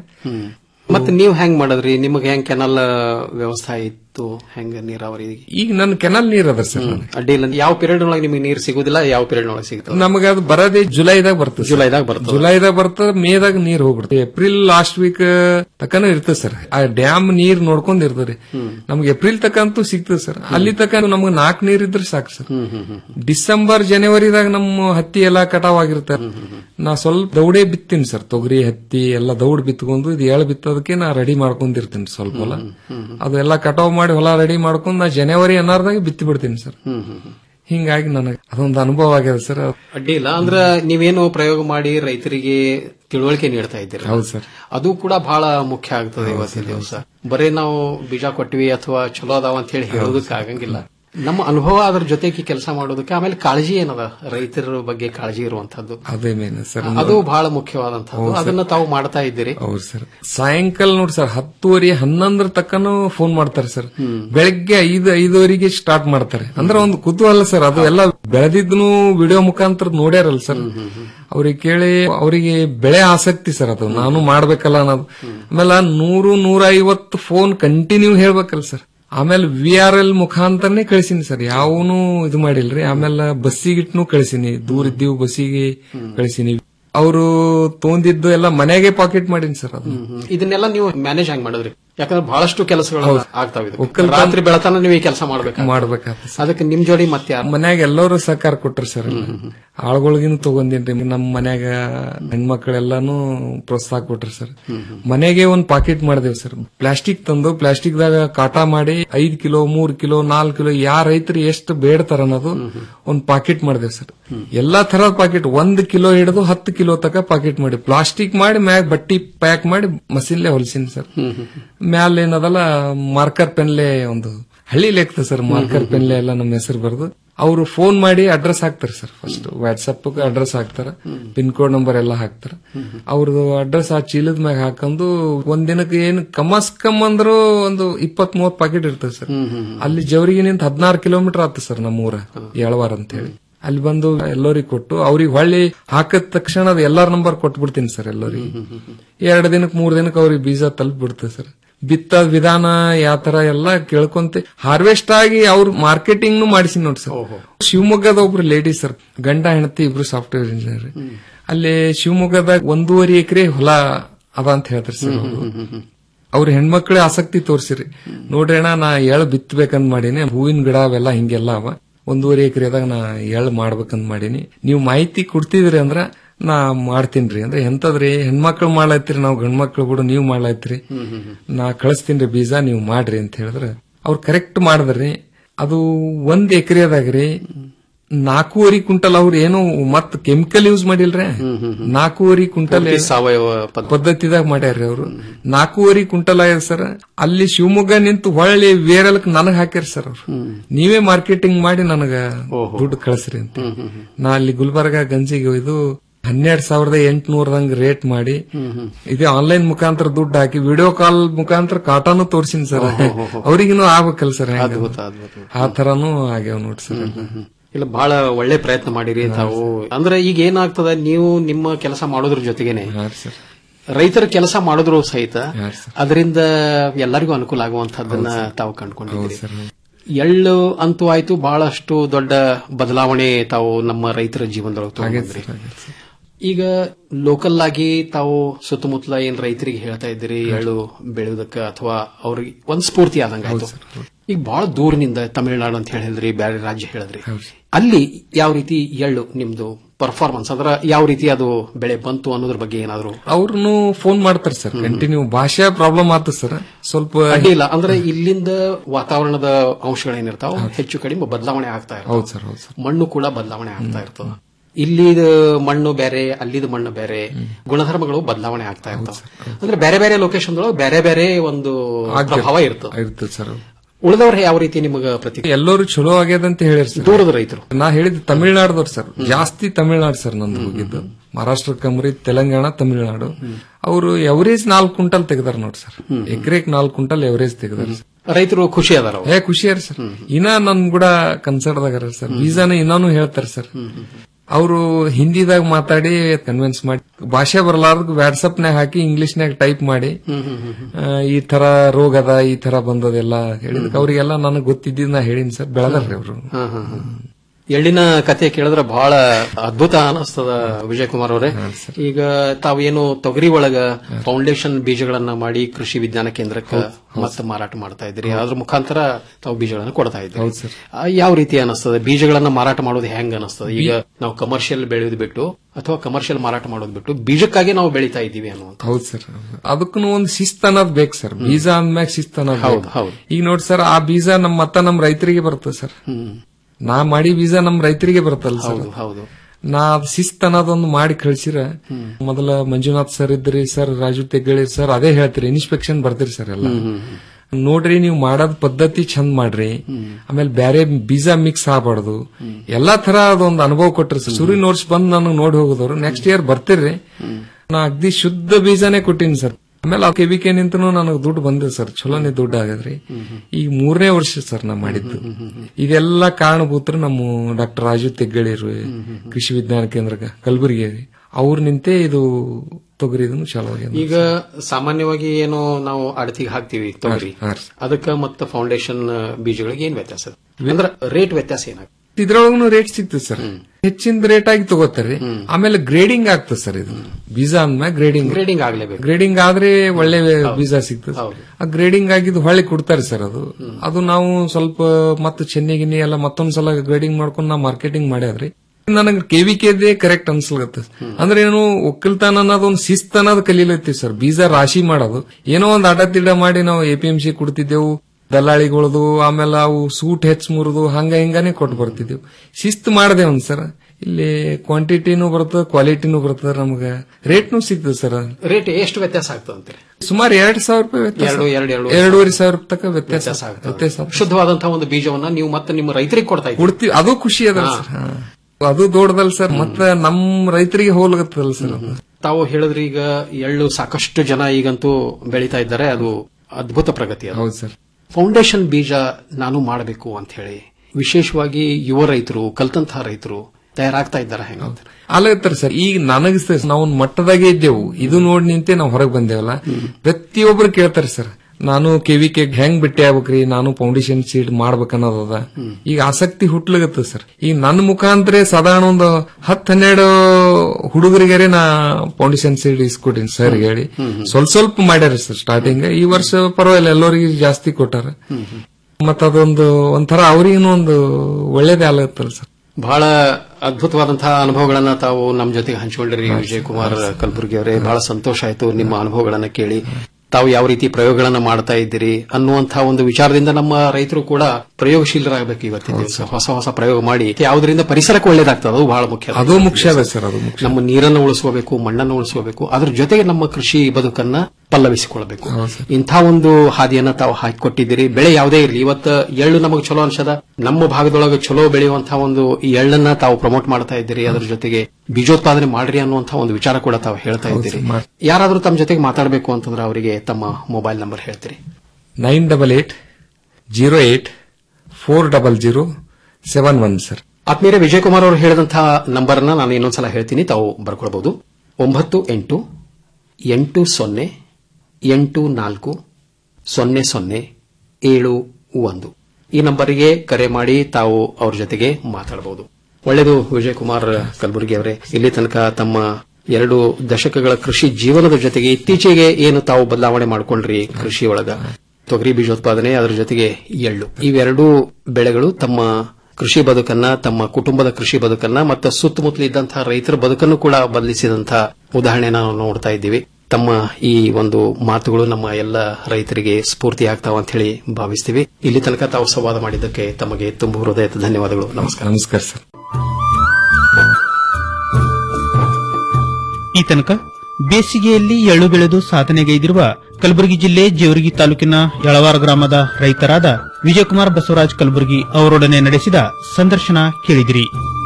ಮತ್ತೆ ನೀವು ಹೆಂಗ್ ಮಾಡಿದ್ರಿ ನಿಮಗೆ ಹೆಂಗ್ ಕೆನಲ್ ವ್ಯವಸ್ಥೆ ಇತ್ತು ಹೆಂಗ್ ನೀರಾವರಿ ಈಗ ನನ್ ಕೆನಲ್ ನೀರ್ ಅದ ಸರ್ ನನಗೆ. ಅಡ್ಡಿ ಇಲ್ಲ ಯಾವ ಪೀರಿಯಡ್ ಒಳಗೆ ನಿಮಗೆ ನೀರು ಸಿಗುದಿಲ್ಲ ಯಾವ ಪೀರಿಯಡ್ ಒಳಗೆ ಸಿಗ್ತದೆ ನಮಗ ಅದು ಬರೋದೇ ಜುಲೈದಾಗ ಬರ್ತದೆ ಸರ್. ಜುಲೈದಾಗ ಬರ್ತದೆ. ಜುಲೈದಾಗ ಬರ್ತದ ಮೇದಾಗ ನೀರ್ ಹೋಗ್ಬಿಡ್ತದೆ ಏಪ್ರಿಲ್ ಲಾಸ್ಟ್ ವೀಕ್ ತಕನ ಇರ್ತದೆ ಸರ್ ಆ ಡ್ಯಾಮ್ ನೀರ್ ನೋಡ್ಕೊಂಡ್ ಇರ್ತದೆ ನಮ್ಗೆ ಏಪ್ರಿಲ್ ತಕ ಅಂತೂ ಸಿಗ್ತದೆ ಸರ್ ಅಲ್ಲಿ ತಕ ನಮ್ಗೆ ನಾಲ್ಕು ನೀರ್ ಇದ್ರೆ ಸಾಕು ಸರ್ ಡಿಸೆಂಬರ್ ಜನವರಿದಾಗ ನಮ್ಮ ಹತ್ತಿ ಎಲ್ಲಾ ಕಟಾವ್ ಆಗಿರುತ್ತೆ ನಾ ಸ್ವಲ್ಪ ದೌಡೆ ಬಿತ್ತೀನಿ ಸರ್ ತೊಗರಿ ಹತ್ತಿ ಎಲ್ಲ ದೌಡ್ ಬಿತ್ಕೊಂಡು ಇದು ಎಳ್ ಬಿತ್ತೋದಕ್ಕೆ ನಾ ರೆಡಿ ಮಾಡ್ಕೊಂಡಿರ್ತೀನಿ ಸ್ವಲ್ಪ ಹೊಲ ಅದೆಲ್ಲ ಕಟಾವ್ ಮಾಡಿ ಹೊಲ ರೆಡಿ ಮಾಡ್ಕೊಂಡು ನಾ ಜನವರಿ ಅನ್ನಾರ್ದಾಗ ಬಿತ್ತಿ ಬಿಡ್ತೀನಿ ಸರ್ ಹಿಂಗಾಗಿ ನನಗೆ ಅದೊಂದು ಅನುಭವ ಆಗ್ಯದ ಸರ್ ಅಡ್ಡಿ ಇಲ್ಲ ಅಂದ್ರ ನೀವೇನು ಪ್ರಯೋಗ ಮಾಡಿ ರೈತರಿಗೆ ತಿಳುವಳಿಕೆ ನೀಡ್ತಾ ಇದ್ದೀರಿ ಹೌದು ಸರ್ ಅದು ಕೂಡ ಬಹಳ ಮುಖ್ಯ ಆಗ್ತದೆ ಇವತ್ತಿನ ದಿವಸ ಬರೀ ನಾವು ಬೀಜ ಕೊಟ್ವಿ ಅಥವಾ ಚಲೋ ಅದಾವ ಅಂತ ಹೇಳಿ ಹೇಳೋದಕ್ಕೆ ಆಗಂಗಿಲ್ಲ ನಮ್ಮ ಅನುಭವ ಅದ್ರ ಜೊತೆಗೆ ಕೆಲಸ ಮಾಡೋದಕ್ಕೆ ಆಮೇಲೆ ಕಾಳಜಿ ಏನದ ರೈತರ ಬಗ್ಗೆ ಕಾಳಜಿ ಇರುವಂತದ್ದು ಅದೇ ಮೇನ್ ಸರ್ ಅದು ಬಹಳ ಮುಖ್ಯವಾದಂತದ್ದು ಹೌದು ಸರ್. ಅದನ್ನ ತಾವು ಮಾಡ್ತಾ ಇದ್ದೀರಿ ಹೌದು ಸರ್ ಸಾಯಂಕಾಲ ನೋಡಿ ಸರ್ ಹತ್ತುವರೆ ಹನ್ನೊಂದರ ತಕ್ಕನು ಫೋನ್ ಮಾಡ್ತಾರೆ ಸರ್ ಬೆಳಗ್ಗೆ ಐದು ಐದುವರೆಗೆ ಸ್ಟಾರ್ಟ್ ಮಾಡ್ತಾರೆ ಅಂದ್ರೆ ಒಂದು ಕುತೂಹಲ ಸರ್ ಅದು ಎಲ್ಲ ಬೆಳೆದಿದ್ನು ವಿಡಿಯೋ ಮುಖಾಂತರ ನೋಡ್ಯಾರಲ್ಲ ಸರ್ ಅವ್ರಿಗೆ ಕೇಳಿ ಅವರಿಗೆ ಬೆಳೆ ಆಸಕ್ತಿ ಸರ್ ಅದು ನಾನು ಮಾಡ್ಬೇಕಲ್ಲ ಅನ್ನೋದು ಆಮೇಲೆ ನೂರು ನೂರ ಐವತ್ತು ಫೋನ್ ಕಂಟಿನ್ಯೂ ಹೇಳ್ಬೇಕಲ್ಲ ಸರ್ ಆಮೇಲೆ ವಿ ಆರ್ ಎಲ್ ಮುಖಾಂತರನೇ ಕಳಿಸಿನಿ ಸರ್ ಯಾವನು ಇದು ಮಾಡಿಲ್ರಿ ಆಮೇಲೆ ಬಸ್ಸಿಗಿಟ್ನು ಕಳಿಸಿನಿ ದೂರ ಇದ್ದೀವಿ ಬಸ್ಸಿಗೆ ಕಳಿಸಿನಿ ಅವರು ತೊಂದಿದ್ದು ಎಲ್ಲ ಮನೆಗೆ ಪಾಕೆಟ್ ಮಾಡೀನಿ ಸರ್ ಅದು ಇದನ್ನೆಲ್ಲ ನೀವು ಮ್ಯಾನೇಜ್ ಹೆಂಗ್ ಮಾಡಿದ್ರಿ ಯಾಕಂದ್ರೆ ಬಹಳಷ್ಟು ಕೆಲಸಗಳು ಹೌದು. ಆಗ್ತಾವೆ ಇದಕ್ಕೆ. ಒಕ್ಕಲ್ತನ- ರಾತ್ರಿ ಬೆಳತನ ನೀವು ಈ ಕೆಲಸ ಮಾಡ್ಬೇಕು ಮಾಡ್ಬೇಕಾಗ್ತದೆ ಅದಕ್ಕೆ ನಿಮ್ ಜೋಡಿ ಮತ್ತೆ ಯಾರು? ಮನ್ಯಾಗ ಎಲ್ಲರೂ ಸಹಕಾರ ಕೊಟ್ರಿ ಸರ್ ಆಳ್ಗಳಿಗಿನ ತಗೊಂಡೇನ್ರಿ ನಮ್ ಮನ್ಯಾಗ ಹೆಣ್ಮಕ್ಳೆಲ್ಲಾನು ಪ್ರೋತ್ಸಾಹ ಕೊಟ್ರಿ ಸರ್ ಮನೆಗೆ ಒಂದ್ ಪಾಕೆಟ್ ಮಾಡಿದೇವ್ ಸರ್ ಪ್ಲಾಸ್ಟಿಕ್ ತಂದು ಪ್ಲಾಸ್ಟಿಕ್ ದಾಗ ಕಾಟಾ ಮಾಡಿ ಐದ್ ಕಿಲೋ ಮೂರ್ ಕಿಲೋ ನಾಲ್ಕು ಕಿಲೋ ಯಾ ರೈತರು ಎಷ್ಟು ಬೇಡ್ತಾರ ಅನ್ನೋದು ಒಂದ್ ಪಾಕೆಟ್ ಮಾಡಿದೇವ್ ಸರ್ ಎಲ್ಲಾ ತರದ ಪಾಕೆಟ್ ಒಂದ್ ಕಿಲೋ ಹಿಡಿದು ಹತ್ತು ಕಿಲೋ ತಕ ಪಾಕೆಟ್ ಮಾಡಿ ಪ್ಲಾಸ್ಟಿಕ್ ಮಾಡಿ ಮ್ಯಾಗ ಬಟ್ಟಿ ಪ್ಯಾಕ್ ಮಾಡಿ ಮಷಿನ್ಲೆ ಹೊಲ್ಸಿನಿ ಸರ್ ಮ್ಯಾಲ ಏನದಲ್ಲ ಮಾರ್ಕರ್ ಪೆನ್ಲೆ ಒಂದು ಹಳ್ಳಿ ಲೆಕ್ಕ ಸರ್ ಮಾರ್ಕರ್ ಪೆನ್ಲೆ ಎಲ್ಲ ನಮ್ಮ ಹೆಸರು ಬರೆದು ಅವರು ಫೋನ್ ಮಾಡಿ ಅಡ್ರೆಸ್ ಹಾಕ್ತಾರೆ ಸರ್ ಫಸ್ಟ್ ವಾಟ್ಸಪ್ ಅಡ್ರೆಸ್ ಹಾಕ್ತಾರ ಪಿನ್ ಕೋಡ್ ನಂಬರ್ ಎಲ್ಲ ಹಾಕ್ತಾರ ಅವ್ರದ್ದು ಅಡ್ರೆಸ್ ಆ ಚೀಲದ ಮ್ಯಾಗ ಹಾಕೊಂಡು ಒಂದ್ ದಿನಕ್ಕೆ ಏನು ಕಮಸ್ ಕಮ್ ಅಂದ್ರು ಒಂದು ಇಪ್ಪತ್ ಮೂವತ್ ಪಾಕೆಟ್ ಇರ್ತದೆ ಸರ್ ಅಲ್ಲಿ ಜವರಿಗೆ ನಿಂತ ಹದಿನಾರು ಕಿಲೋಮೀಟರ್ ಆತ ಸರ್ ನಮ್ಮ ಊರ ಏಳವಾರ ಅಂತ ಹೇಳಿ ಅಲ್ಲಿ ಬಂದು ಎಲ್ಲರಿಗೆ ಕೊಟ್ಟು ಅವ್ರಿಗೆ ಹೊಳ್ಳಿ ಹಾಕಿದ ತಕ್ಷಣ ಅದು ಎಲ್ಲಾರ ನಂಬರ್ ಕೊಟ್ಬಿಡ್ತೀನಿ ಸರ್ ಎಲ್ಲರಿಗೆ ಎರಡು ದಿನಕ್ಕೆ ಮೂರ್ ದಿನಕ್ಕೆ ಅವ್ರಿಗೆ ಬೀಜ ತಲುಪ್ ಬಿಡ್ತದೆ ಸರ್ ಬಿತ್ತ ವಿಧಾನ ಯಾವ ತರ ಎಲ್ಲ ಕೇಳ್ಕೊಂತ ಹಾರ್ವೆಸ್ಟ್ ಆಗಿ ಅವ್ರ ಮಾರ್ಕೆಟಿಂಗ್ ಮಾಡಿಸಿ ನೋಡಿ ಸರ್ ಶಿವಮೊಗ್ಗದ ಒಬ್ರು ಲೇಡಿ ಸರ್ ಗಂಡ ಹೆಂಡತಿ ಇಬ್ರು ಸಾಫ್ಟ್ವೇರ್ ಇಂಜಿನಿಯರ್ ಅಲ್ಲಿ ಶಿವಮೊಗ್ಗದಾಗ ಒಂದೂವರೆ ಎಕರೆ ಹೊಲ ಅದ ಅಂತ ಹೇಳ್ತಾರೆ ಸರ್ ಅವ್ರು. ಅವ್ರ ಹೆಣ್ಮಕ್ಳೇ ಆಸಕ್ತಿ ತೋರ್ಸಿರಿ ನೋಡ್ರಿ ಅಣ್ಣ ನಾ ಎಳ್ ಬಿತ್ತಬೇಕಂತ ಮಾಡೀನಿ ಹೂವಿನ ಗಿಡ ಅವೆಲ್ಲ ಹಿಂಗೆಲ್ಲ ಅವ ಒಂದೂವರೆ ಎಕರೆದಾಗ ನಾ ಎಳ್ ಮಾಡ್ಬೇಕಂತ ಮಾಡೀನಿ ನೀವು ಮಾಹಿತಿ ಕೊಡ್ತಿದ್ರಿ ಅಂದ್ರ ನಾ ಮಾಡ್ತೀನ್ರಿ ಅಂದ್ರೆ ಎಂತದ್ರಿ ಹೆಣ್ಮಕ್ಳು ಮಾಡ್ಲತ್ತೀರಿ ನಾವು ಗಂಡ್ಮಕ್ಳು ಕೂಡ ನೀವು ಮಾಡ್ಲತ್ತೀರಿ ನಾ ಕಳಿಸ್ತೀನ್ರಿ ಬೀಜ ನೀವು ಮಾಡ್ರಿ ಅಂತ ಹೇಳಿದ್ರ ಅವ್ರು ಕರೆಕ್ಟ್ ಮಾಡಿದ್ರಿ ಅದು ಒಂದ್ ಎಕರೆದಾಗ್ರಿ ನಾಲ್ಕೂವರೆ ಕುಂಟಲ್ ಅವ್ರು ಏನು ಮತ್ ಕೆಮಿಕಲ್ ಯೂಸ್ ಮಾಡಿಲ್ರಿ ನಾಲ್ಕೂವರೆ ಕುಂಟಲ್ ಪೂರ್ತಿ ಸಾವಯವ ಪದ್ಧತಿದಾಗ ಮಾಡ್ಯಾರ್ರಿ ಅವರು ನಾಲ್ಕೂವರೆ ಕುಂಟಲ್ ಆಗ್ಯದ ಸರ್ ಅಲ್ಲಿ ಶಿವಮೊಗ್ಗ ನಿಂತು ಹೊಳ್ಳಿ ವೇರಲ್ಕ್ ನನಗ್ ಹಾಕ್ಯಾರ ಸರ್ ಅವ್ರು ನೀವೇ ಮಾರ್ಕೆಟಿಂಗ್ ಮಾಡಿ ನನಗ ದುಡ್ಡು ಕಳಿಸ್ರಿ ಅಂತ ನಾ ಅಲ್ಲಿ ಗುಲ್ಬರ್ಗ ಗಂಜಿಗೆ ಒಯ್ದು ಹನ್ನೆರಡ್ ಸಾವಿರದ ಎಂಟುನೂರದಂಗ್ ರೇಟ್ ಮಾಡಿ ಇದೇ ಆನ್ಲೈನ್ ಮುಖಾಂತರ ದುಡ್ಡು ಹಾಕಿ ವಿಡಿಯೋ ಕಾಲ್ ಮುಖಾಂತರ ಕಾಟಾನು ತೋರ್ಸಿನಿ ಸರ್ ಅವ್ರಿಗಿನ್ನೂ ಆಗ್ಬೇಕಲ್ಲ ಸರ್ ಅದ್ಭುತ ಅದ್ಭುತ ಆ ತರಾನು ಆಗ್ಯಾವ ನೋಡಿ ಸರ್ ಎಲ್ಲ. ಇಲ್ಲ ಬಹಳ ಒಳ್ಳೆ ಪ್ರಯತ್ನ ಮಾಡಿರಿ ತಾವು ಅಂದ್ರೆ ಈಗ ಏನಾಗ್ತದ ನೀವು ನಿಮ್ಮ ಕೆಲಸ ಮಾಡೋದ್ರ ಜೊತೆಗೇನೆ ರೈತರ ಕೆಲಸ ಮಾಡಿದ್ರು ಸಹಿತ ಅದರಿಂದ ಎಲ್ಲರಿಗೂ ಅನುಕೂಲ ಆಗುವಂತಹದ್ದನ್ನ ತಾವು ಕಂಡುಕೊಂಡಿದ್ದೀರಿ ಎಳ್ಳು ಅಂತೂ ಆಯ್ತು ಬಹಳಷ್ಟು ದೊಡ್ಡ ಬದಲಾವಣೆ ತಾವು ನಮ್ಮ ರೈತರ ಜೀವನದೊಳಗೆ ತಗೊಂಡ್ರಿ ಈಗ ಲೋಕಲ್ ಆಗಿ ತಾವು ಸುತ್ತಮುತ್ತಲ ಏನ್ ರೈತರಿಗೆ ಹೇಳ್ತಾ ಇದ್ದೀರಿ ಎಳ್ಳು ಬೆಳೆಯೋದಕ್ಕ ಅಥವಾ ಅವ್ರಿಗೆ ಒಂದ್ ಸ್ಫೂರ್ತಿ ಆದಂಗ ಆಯ್ತು ಈಗ ಬಹಳ ದೂರನಿಂದ ತಮಿಳುನಾಡು ಅಂತ ಹೇಳಿದ್ರಿ ಬೇರೆ ರಾಜ್ಯ ಹೇಳಿದ್ರಿ ಅಲ್ಲಿ ಯಾವ ರೀತಿ ಎಳ್ಳು ನಿಮ್ದು ಪರ್ಫಾರ್ಮೆನ್ಸ್ ಅಂದ್ರ ಯಾವ ರೀತಿ ಅದು ಬೆಳೆ ಬಂತು ಅನ್ನೋದ್ರ ಬಗ್ಗೆ ಏನಾದ್ರು ಅವ್ರನ್ನು ಫೋನ್ ಮಾಡ್ತಾರೆ ಸರ್ ಕಂಟಿನ್ಯೂ ಭಾಷೆ ಪ್ರಾಬ್ಲಮ್ ಆತ ಸರ್ ಸ್ವಲ್ಪ ಅಡ್ಡಿಲ್ಲ ಅಂದ್ರೆ ಇಲ್ಲಿಂದ ವಾತಾವರಣದ ಅಂಶಗಳೇನಿರ್ತಾವ ಹೆಚ್ಚು ಕಡಿಮೆ ಬದಲಾವಣೆ ಆಗ್ತಾ ಇರ್ತವೆ ಹೌದು ಸರ್ ಹೌದು ಸರ್ ಮಣ್ಣು ಕೂಡ ಬದಲಾವಣೆ ಆಗ್ತಾ ಇರ್ತದ ಇಲ್ಲಿದ ಮಣ್ಣು ಬೇರೆ ಅಲ್ಲಿದ ಮಣ್ಣು ಬೇರೆ ಗುಣಧರ್ಮಗಳು ಬದಲಾವಣೆ ಆಗ್ತಾ ಇರ್ತಾವ ಅಂದ್ರೆ ಬೇರೆ ಬೇರೆ ಲೊಕೇಶನ್ ಬೇರೆ ಬೇರೆ ಒಂದು ಪ್ರಭಾವ ಇರ್ತದೆ ಇರ್ತದೆ ಸರ್ ಉಳಿದವ್ರು ಯಾವ ರೀತಿ ನಿಮಗ ಪ್ರತಿ ಎಲ್ಲರೂ ಚಲೋ ಆಗ್ಯದ ಅಂತ ಹೇಳಿರ್ ಸರ್ ದೂರದ ರೈತರು ನಾ ಹೇಳಿದ್ ತಮಿಳ್ನಾಡ್ದವ್ರು ಸರ್ ಜಾಸ್ತಿ ತಮಿಳ್ನಾಡು ಸರ್ ನಂದು ಹೋಗಿದ್ದು ಮಹಾರಾಷ್ಟ್ರ ಕಮರಿ ತೆಲಂಗಾಣ ತಮಿಳ್ನಾಡು ಅವರು ಎವರೇಜ್ ನಾಲ್ಕು ಕ್ವಿಂಟಲ್ ತೆಗ್ದಾರ ನೋಡಿ ಸರ್ ಎಕರೆಕ್ ನಾಲ್ಕು ಕ್ವಿಂಟಲ್ ಎವರೇಜ್ ತೆಗ್ದಾರ ಸರ್ ರೈತರು ಖುಷಿ ಅದಾರ ಅವ್ರು. ಏ ಖುಷಿಯಾರ ಸರ್ ಇನ್ನ ನನ್ ಕೂಡ ಕನ್ಸರ್ಟ್ದಾಗಾರ ಸರ್ ಬೀಜಾನ ಇನ್ನಾನು ಹೇಳ್ತಾರ ಸರ್ ಅವರು ಹಿಂದಿದಾಗ ಮಾತಾಡಿ ಕನ್ವಿನ್ಸ್ ಮಾಡಿ ಭಾಷೆ ಬರಲಾರ್ದ ವಾಟ್ಸಪ್ ನಾಗ ಹಾಕಿ ಇಂಗ್ಲಿಷ್ನ್ಯಾಗ ಟೈಪ್ ಮಾಡಿ ಆ, ಈ ತರ ರೋಗ ಅದ ಈ ತರ ಬಂದದೆಲ್ಲ ಹೇಳಿದಕ್ಕೆ ಅವ್ರಿಗೆಲ್ಲ ನನಗೆ ಗೊತ್ತಿದ್ದಿದ್ ನಾ ಹೇಳಿನಿ ಸರ್ ಬೆಳೆದಾರ್ರಿ ಅವರು ಹಾ, ಹಾ, ಹಾ. ಎಳ್ಳಿನ ಕತೆ ಕೇಳಿದ್ರೆ ಬಹಳ ಅದ್ಭುತ ಅನಿಸ್ತದ ವಿಜಯ್ ಕುಮಾರ್ ಅವರೇ ಈಗ ತಾವೇನು ತೊಗರಿ ಒಳಗ ಫೌಂಡೇಶನ್ ಬೀಜಗಳನ್ನ ಮಾಡಿ ಕೃಷಿ ವಿಜ್ಞಾನ ಕೇಂದ್ರಕ್ಕೆ ಮತ್ತೆ ಮಾರಾಟ ಮಾಡ್ತಾ ಇದ್ರಿ ಅದ್ರ ಮುಖಾಂತರ ತಾವು ಬೀಜಗಳನ್ನ ಕೊಡ್ತಾ ಇದ್ರಿ ಆ, ಯಾವ ರೀತಿ ಅನಿಸ್ತದೆ ಬೀಜಗಳನ್ನ ಮಾರಾಟ ಮಾಡೋದು ಹೆಂಗ್ ಅನಿಸ್ತದೆ ಈಗ ನಾವು ಕಮರ್ಷಿಯಲ್ ಬೆಳೆಯೋದು ಬಿಟ್ಟು ಅಥವಾ ಕಮರ್ಷಿಯಲ್ ಮಾರಾಟ ಮಾಡೋದು ಬಿಟ್ಟು ಬೀಜಕ್ಕಾಗಿ ನಾವು ಬೆಳೀತಾ ಇದ್ದೀವಿ ಅನ್ನುವಂತ ಹೌದು ಸರ್ ಅದಕ್ಕೂ ಒಂದು ಶಿಸ್ತ್ ಅನ್ನೋದ್ ಬೇಕು ಸರ್ ಬೀಜ ಅಂದ್ಮ್ಯಾಗ ಶಿಸ್ತ್ ಅನ್ನೋದ್ ಹೌದು, ಬೇಕು. ಹೌದು. ಈಗ ನೋಡಿ ಸರ್ ಆ ಬೀಜ ನಮ್ಮ ಮತ್ತ ನಮ್ ರೈತರಿಗೆ ಬರ್ತದೆ ಸರ್ ನಾ ಮಾಡಿ ಬೀಜ ನಮ್ ರೈತರಿಗೆ ಬರ್ತಲ್ಲ ಸರ್ ಹೌದು ಹೌದು ನಾ ಅದ್ ಶಿಸ್ತ್ ಅನ್ನೋದೊಂದು ಮಾಡಿ ಕಳ್ಸಿರ ಮೊದಲ ಮಂಜುನಾಥ್ ಸರ್ ಇದ್ರಿ ಸರ್ ರಾಜು ತೆಗ್ಗಳಿ ಸರ್ ಅದೇ ಹೇಳ್ತೀರಿ ಇನ್ಸ್ಪೆಕ್ಷನ್ ಬರ್ತೀರಿ ಸರ್ ಎಲ್ಲ ನೋಡ್ರಿ ನೀವು ಮಾಡೋದ್ ಪದ್ಧತಿ ಚಂದ ಮಾಡ್ರಿ ಆಮೇಲೆ ಬ್ಯಾರೆ ಬೀಜ ಮಿಕ್ಸ್ ಆಗಬಾರ್ದು ಎಲ್ಲಾ ತರ ಅದೊಂದು ಅನುಭವ ಕೊಟ್ರಿ ಸರ್ ಸೂರ್ಯನ ವರ್ಷ ಬಂದ್ ನನಗೆ ನೋಡಿ ಹೋಗೋದವ್ರು ನೆಕ್ಸ್ಟ್ ಇಯರ್ ಬರ್ತೀರಿ ನಾ ಅಗ್ದಿ ಶುದ್ಧ ಬೀಜನೇ ಕೊಟ್ಟಿನಿ ಸರ್ ಆಮೇಲೆ ಆ ಕೆವಿಕೆ ನಿಂತನು ನನಗೆ ದುಡ್ಡು ಬಂದಿದೆ ಸರ್ ಚಲೋನೇ ದುಡ್ಡು ಆಗದ್ರಿ ಈಗ ಮೂರನೇ ವರ್ಷ ಸರ್ ನಾ ಮಾಡಿದ್ದು ಇದೆಲ್ಲ ಕಾರಣಭೂತರು ನಮ್ಮ ಡಾಕ್ಟರ್ ರಾಜು ತೆಗ್ಗಳಿರು ಕೃಷಿ ವಿಜ್ಞಾನ ಕೇಂದ್ರ ಕಲಬುರಗಿ ಅವ್ರ ನಿಂತೆ ಇದು ತೊಗರಿ ಇದನ್ನು ಚಾಲೂ ಆಗ್ಯದ ಈಗ ಸಾಮಾನ್ಯವಾಗಿ ಏನು ನಾವು ಅಡತಿಗೆ ಹಾಕ್ತಿವಿ ತೊಗರಿ ಅದಕ್ಕ ಮತ್ತೆ ಫೌಂಡೇಶನ್ ಬೀಜಗಳಿಗೆ ಏನ್ ವ್ಯತ್ಯಾಸ ಅಂದ್ರೆ ರೇಟ್ ವ್ಯತ್ಯಾಸ ಏನಾಗುತ್ತೆ ಇದ್ರೊಳಗೂ ರೇಟ್ ಸಿಗ್ತದೆ ಸರ್ ಹೆಚ್ಚಿನ ರೇಟ್ ಆಗಿ ತಗೋತಾರೆ ಆಮೇಲೆ ಗ್ರೇಡಿಂಗ್ ಆಗ್ತದೆ ಸರ್ ಇದು ಬೀಜ ಅಂದ್ಮೇಲೆ ಗ್ರೇಡಿಂಗ್ ಗ್ರೇಡಿಂಗ್ ಆಗ್ಲೇಬೇಕು ಗ್ರೇಡಿಂಗ್ ಆದ್ರೆ ಒಳ್ಳೆ ಬೀಜ ಸಿಗ್ತದೆ ಆ ಗ್ರೇಡಿಂಗ್ ಆಗಿದ್ದು ಹೊಳ್ಳಿ ಕೊಡ್ತಾರೆ ಸರ್ ಅದು ಅದು ನಾವು ಸ್ವಲ್ಪ ಮತ್ತೆ ಚೆನ್ನಿ ಗಿನ್ನಿ ಎಲ್ಲ ಮತ್ತೊಂದ್ಸಲ ಗ್ರೇಡಿಂಗ್ ಮಾಡ್ಕೊಂಡು ನಾವು ಮಾರ್ಕೆಟಿಂಗ್ ಮಾಡ್ಯಾದ್ರಿ ನನಗೆ ಕೆವಿಕೆದೇ ಕರೆಕ್ಟ್ ಅನ್ಸ್ಲತ್ತ ಅಂದ್ರೆ ಏನು ಒಕ್ಕಲ್ತನ ಅನ್ನೋದು ಒಂದು ಶಿಸ್ತ್ ಅನ್ನೋದು ಕಲೀಲತ್ತೀವಿ ಸರ್ ಬೀಜ ರಾಶಿ ಮಾಡೋದು ಏನೋ ಒಂದು ಅಡ್ಡ ತಿಡ್ಡ ಮಾಡಿ ನಾವು ಎ ಪಿ ಎಂ ಸಿ ಕೊಡ್ತಿದ್ದೆವು ದಲ್ಲಾಳಿಗಳದು ಆಮೇಲೆ ಅವು ಸೂಟ್ ಹೆಚ್ಚ್ ಮುರಿದು ಹಂಗ ಹಿಂಗಾನೆ ಕೊಟ್ಟು ಬರ್ತಿದ್ದೆವು ಶಿಸ್ತ್ ಮಾಡದೆ ಒಂದ್ ಸರ್ ಇಲ್ಲಿ ಕ್ವಾಂಟಿಟಿನೂ ಬರ್ತದೆ ಕ್ವಾಲಿಟಿನೂ ಬರ್ತದೆ ನಮ್ಗೆ ರೇಟ್ನು ಸಿಗ್ತದೆ ಸರ್ ರೇಟ್ ಎಷ್ಟು ವ್ಯತ್ಯಾಸ ಆಗ್ತದೆ ಅಂತೀರಿ ಸುಮಾರು ಎರಡ್ ಸಾವಿರ ರೂಪಾಯಿ ವ್ಯತ್ಯಾಸ ಎರಡು ಎರಡು ಎರಡು ಎರಡೂವರೆ ಸಾವಿರ ತನಕ ವ್ಯತ್ಯಾಸ ವ್ಯತ್ಯಾಸ ಆಗ್ತದೆ ವ್ಯತ್ಯಾಸ ಶುದ್ಧವಾದಂತಹ ಒಂದು ಬೀಜವನ್ನ ನೀವು ಮತ್ತೆ ನಿಮ್ಮ ರೈತರಿಗೆ ಕೊಡ್ತಾ ಇದ್ದೀರಿ ಕೊಡ್ತೀವಿ ಅದು ಖುಷಿ ಅದ ಹಾ. ಸರ್ ಹಾ. ಅದು ದೊಡ್ಡದಲ್ಲ ಸರ್ ಮತ್ತೆ ನಮ್ ರೈತರಿಗೆ ಹೋಗ್ಲತ್ತದಲ್ಲ ಸರ್ ಅದು ತಾವು ಹೇಳಿದ್ರಿ ಈಗ ಎಳ್ಳು ಸಾಕಷ್ಟು ಜನ ಈಗಂತೂ ಬೆಳೀತಾ ಇದ್ದಾರೆ ಅದು ಅದ್ಭುತ ಪ್ರಗತಿ ಅದು ಹೌದು ಸರ್ ಫೌಂಡೇಶನ್ ಬೀಜ ನಾನು ಮಾಡಬೇಕು ಅಂತ ಹೇಳಿ ವಿಶೇಷವಾಗಿ ಯುವ ರೈತರು ಕಲ್ತಂತಹ ರೈತರು ತಯಾರಾಗ್ತಾ ಇದ್ದಾರೆ ಹೆಂಗ ಅಲ್ಲತ್ತಾರೆ ಸರ್ ಈಗ ನನಗ ಸರ್ ನಾವು ಒಂದ್ ಮಟ್ಟದಾಗೆ ಇದ್ದೆವು ಇದು ನೋಡಿ ನಿಂತೆ ನಾವು ಹೊರಗೆ ಬಂದೇವಲ್ಲ ಪ್ರತಿಯೊಬ್ರು ಕೇಳ್ತಾರೆ ಸರ್ ನಾನು ಕೆವಿಕೆ ಹೆಂಗ್ ಬಿಟ್ಟೆ ಆಗ್ಬೇಕ್ರಿ ನಾನು ಫೌಂಡೇಶನ್ ಸೀಡ್ ಮಾಡ್ಬೇಕನ್ನೋದದ ಈಗ ಆಸಕ್ತಿ ಹುಟ್ಲಗತ್ತ ಸರ್ ಈಗ ನನ್ನ ಮುಖಾಂತರ ಸಾಧಾರಣ ಒಂದು ಹತ್ತು ಹನ್ನೆರಡು ಹುಡುಗರಿಗಾರೆ ನಾ ಫೌಂಡೇಶನ್ ಸೀಡ್ ಇಸ್ಕೊಟ್ಟಿನಿ ಸರ್ ಹೇಳಿ ಸ್ವಲ್ಪ ಸ್ವಲ್ಪ ಮಾಡ್ಯಾರ ಸರ್ ಸ್ಟಾರ್ಟಿಂಗ್ ಈ ವರ್ಷ ಪರವಾಗಿಲ್ಲ ಎಲ್ಲರಿಗೂ ಜಾಸ್ತಿ ಕೊಟ್ಟಾರ ಮತ್ತ ಅದೊಂದು ಒಂಥರ ಅವ್ರಿಗೂ ಒಂದು ಒಳ್ಳೇದೇ ಆಗತ್ತಲ್ಲ ಸರ್ ಬಹಳ ಅದ್ಭುತವಾದಂತಹ ಅನುಭವಗಳನ್ನ ತಾವು ನಮ್ಮ ಜೊತೆಗೆ ಹಂಚಿಕೊಂಡಿರಿ ವಿಜಯ್ ಕುಮಾರ್ ಕಲಬುರ್ಗಿ ಅವರೇ ಬಹಳ ಸಂತೋಷ ಆಯ್ತು ನಿಮ್ಮ ಅನುಭವಗಳನ್ನ ಕೇಳಿ ತಾವು ಯಾವ ರೀತಿ ಪ್ರಯೋಗಗಳನ್ನ ಮಾಡ್ತಾ ಇದ್ದೀರಿ ಅನ್ನುವಂತಹ ಒಂದು ವಿಚಾರದಿಂದ ನಮ್ಮ ರೈತರು ಕೂಡ ಪ್ರಯೋಗಶೀಲರಾಗಬೇಕು ಇವತ್ತಿನ ದಿವಸ ಹೊಸ ಹೊಸ ಪ್ರಯೋಗ ಮಾಡಿ ಯಾವುದರಿಂದ ಪರಿಸರಕ್ಕೆ ಒಳ್ಳೇದಾಗ್ತದೆ ಅದು ಬಹಳ ಮುಖ್ಯ ಅದು ಮುಖ್ಯ ಅದ ಸರ್ ಅದು ಮುಖ್ಯ ನಮ್ಮ ನೀರನ್ನು ಉಳಿಸ್ಕೋಬೇಕು ಮಣ್ಣನ್ನು ಉಳಿಸ್ಕೋಬೇಕು ಅದ್ರ ಜೊತೆಗೆ ನಮ್ಮ ಕೃಷಿ ಬದುಕನ್ನ ಪಲ್ಲವಿಸಿಕೊಳ್ಬೇಕು ಇಂಥ ಒಂದು ಹಾದಿಯನ್ನ ತಾವು ಹಾಕಿಕೊಟ್ಟಿದ್ದೀರಿ ಬೆಳೆ ಯಾವುದೇ ಇರಲಿ ಇವತ್ತು ಎಳ್ಳು ನಮಗೆ ಚಲೋ ಅನ್ಸದ ನಮ್ಮ ಭಾಗದೊಳಗೆ ಚಲೋ ಬೆಳೆಯುವಂತಹ ಒಂದು ಈ ಎಳ್ಳನ್ನ ತಾವು ಪ್ರಮೋಟ್ ಮಾಡ್ತಾ ಇದ್ದೀರಿ ಅದ್ರ ಜೊತೆಗೆ ಬೀಜೋತ್ಪಾದನೆ ಮಾಡ್ರಿ ಅನ್ನುವಂತಹ ಒಂದು ವಿಚಾರ ಕೂಡ ತಾವು ಹೇಳ್ತಾ ಇದ್ದೀರಿ ಯಾರಾದ್ರೂ ತಮ್ಮ ಜೊತೆಗೆ ಮಾತಾಡಬೇಕು ಅಂತಂದ್ರೆ ಅವರಿಗೆ ತಮ್ಮ ಮೊಬೈಲ್ ನಂಬರ್ ಹೇಳ್ತೀರಿ nine double eight zero eight four double zero seven one sir ಆತ್ಮೀಯ ವಿಜಯ್ ಕುಮಾರ್ ಅವರು ಹೇಳಿದಂತಹ ನಂಬರ್ನ ನಾನು ಇನ್ನೊಂದ್ಸಲ ಹೇಳ್ತೀನಿ ತಾವು ಬರ್ಕೊಳ್ಬಹುದು ಒಂಬತ್ತು ಎಂಟು ಎಂಟು ಸೊನ್ನೆ ಎಂಟು ನಾಲ್ಕು ಸೊನ್ನೆ ಸೊನ್ನೆ ಏಳು ಒಂದು ಈ ನಂಬರಿಗೆ ಕರೆ ಮಾಡಿ ತಾವು ಅವ್ರ ಜೊತೆಗೆ ಮಾತಾಡಬಹುದು ಒಳ್ಳೆಯದು ವಿಜಯ್ ಕುಮಾರ್ ಕಲಬುರ್ಗಿ ಅವರೇ ಇಲ್ಲಿ ತನಕ ತಮ್ಮ ಎರಡು ದಶಕಗಳ ಕೃಷಿ ಜೀವನದ ಜೊತೆಗೆ ಇತ್ತೀಚೆಗೆ ಏನು ತಾವು ಬದಲಾವಣೆ ಮಾಡಿಕೊಂಡ್ರಿ ಕೃಷಿ ಒಳಗ ತೊಗರಿ ಬೀಜೋತ್ಪಾದನೆ ಅದರ ಜೊತೆಗೆ ಎಳ್ಳು ಇವೆರಡೂ ಬೆಳೆಗಳು ತಮ್ಮ ಕೃಷಿ ಬದುಕನ್ನ ತಮ್ಮ ಕುಟುಂಬದ ಕೃಷಿ ಬದುಕನ್ನ ಮತ್ತು ಸುತ್ತಮುತ್ತಲ ಇದ್ದಂತಹ ರೈತರ ಬದುಕನ್ನು ಕೂಡ ಬದಲಿಸಿದಂತಹ ಉದಾಹರಣೆ ನಾವು ನೋಡ್ತಾ ಇದ್ದೀವಿ ತಮ್ಮ ಈ ಒಂದು ಮಾತುಗಳು ನಮ್ಮ ಎಲ್ಲ ರೈತರಿಗೆ ಸ್ಫೂರ್ತಿ ಆಗ್ತಾವ ಅಂತ ಹೇಳಿ ಭಾವಿಸ್ತೀವಿ ಇಲ್ಲಿ ತನಕ ತಾವು ಸಂವಾದ ಮಾಡಿದ್ದಕ್ಕೆ ತಮಗೆ ತುಂಬ ಹೃದಯದ ಧನ್ಯವಾದಗಳು ನಮಸ್ಕಾರ ನಮಸ್ಕಾರ ಸರ್ ಈ ತನಕ ಬೇಸಿಗೆಯಲ್ಲಿ ಎಳ್ಳು ಬೆಳೆದು ಸಾಧನೆಗೈದಿರುವ ಕಲಬುರಗಿ ಜಿಲ್ಲೆ ಜೇವರ್ಗಿ ತಾಲೂಕಿನ ಯಳವಾರ ಗ್ರಾಮದ ರೈತರಾದ ವಿಜಯಕುಮಾರ್ ಬಸವರಾಜ್ ಕಲಬುರಗಿ ಅವರೊಡನೆ ನಡೆಸಿದ ಸಂದರ್ಶನ ಕೇಳಿದಿರಿ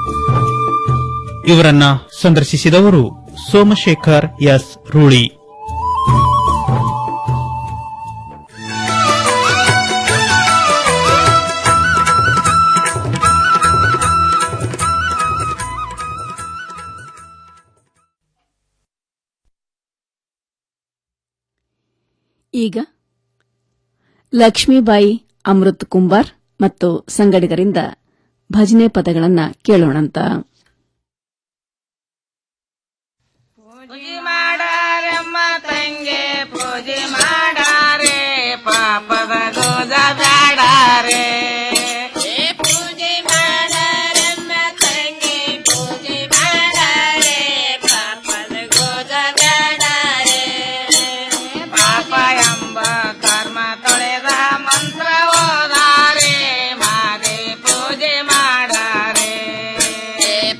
ಇವರನ್ನ ಸಂದರ್ಶಿಸಿದವರು ಸೋಮಶೇಖರ್ ಎಸ್ ರೂಳಿ ಈಗ ಲಕ್ಷ್ಮೀಬಾಯಿ ಅಮೃತ್ ಕುಂಬಾರ್ ಮತ್ತು ಸಂಗಡಿಗರಿಂದ ಭಜನೆ ಪದಗಳನ್ನ ಕೇಳೋಣಂತ ತಂಗೆ ಪೂಜೆ ಮಾಡಾರೆ ಪಾಪದ ಗೋದ ಬ್ಯಾಡಾರೆ ಪೂಜೆ ಮಾಡಾರಮ್ಮ ತಂಗೆ ಪೂಜೆ ಮಾಡಾರೆ ಪಾಪದ ಗೋದ ಬ್ಯಾಡಾರೆ ಪಾಪ ಎಂಬ ಕರ್ಮ ತೊಳೆದ ಮಂತ್ರ ಓದಾರೆ ಮಾದೆ ಪೂಜೆ ಮಾಡಾರೆ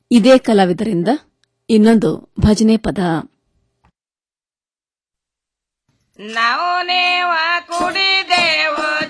ಇದೇ ಕಲಾವಿದರಿಂದ ಇನ್ನೊಂದು ಭಜನೆ ಪದ ನಾವು ನೇವ ಕುಡಿದೇವು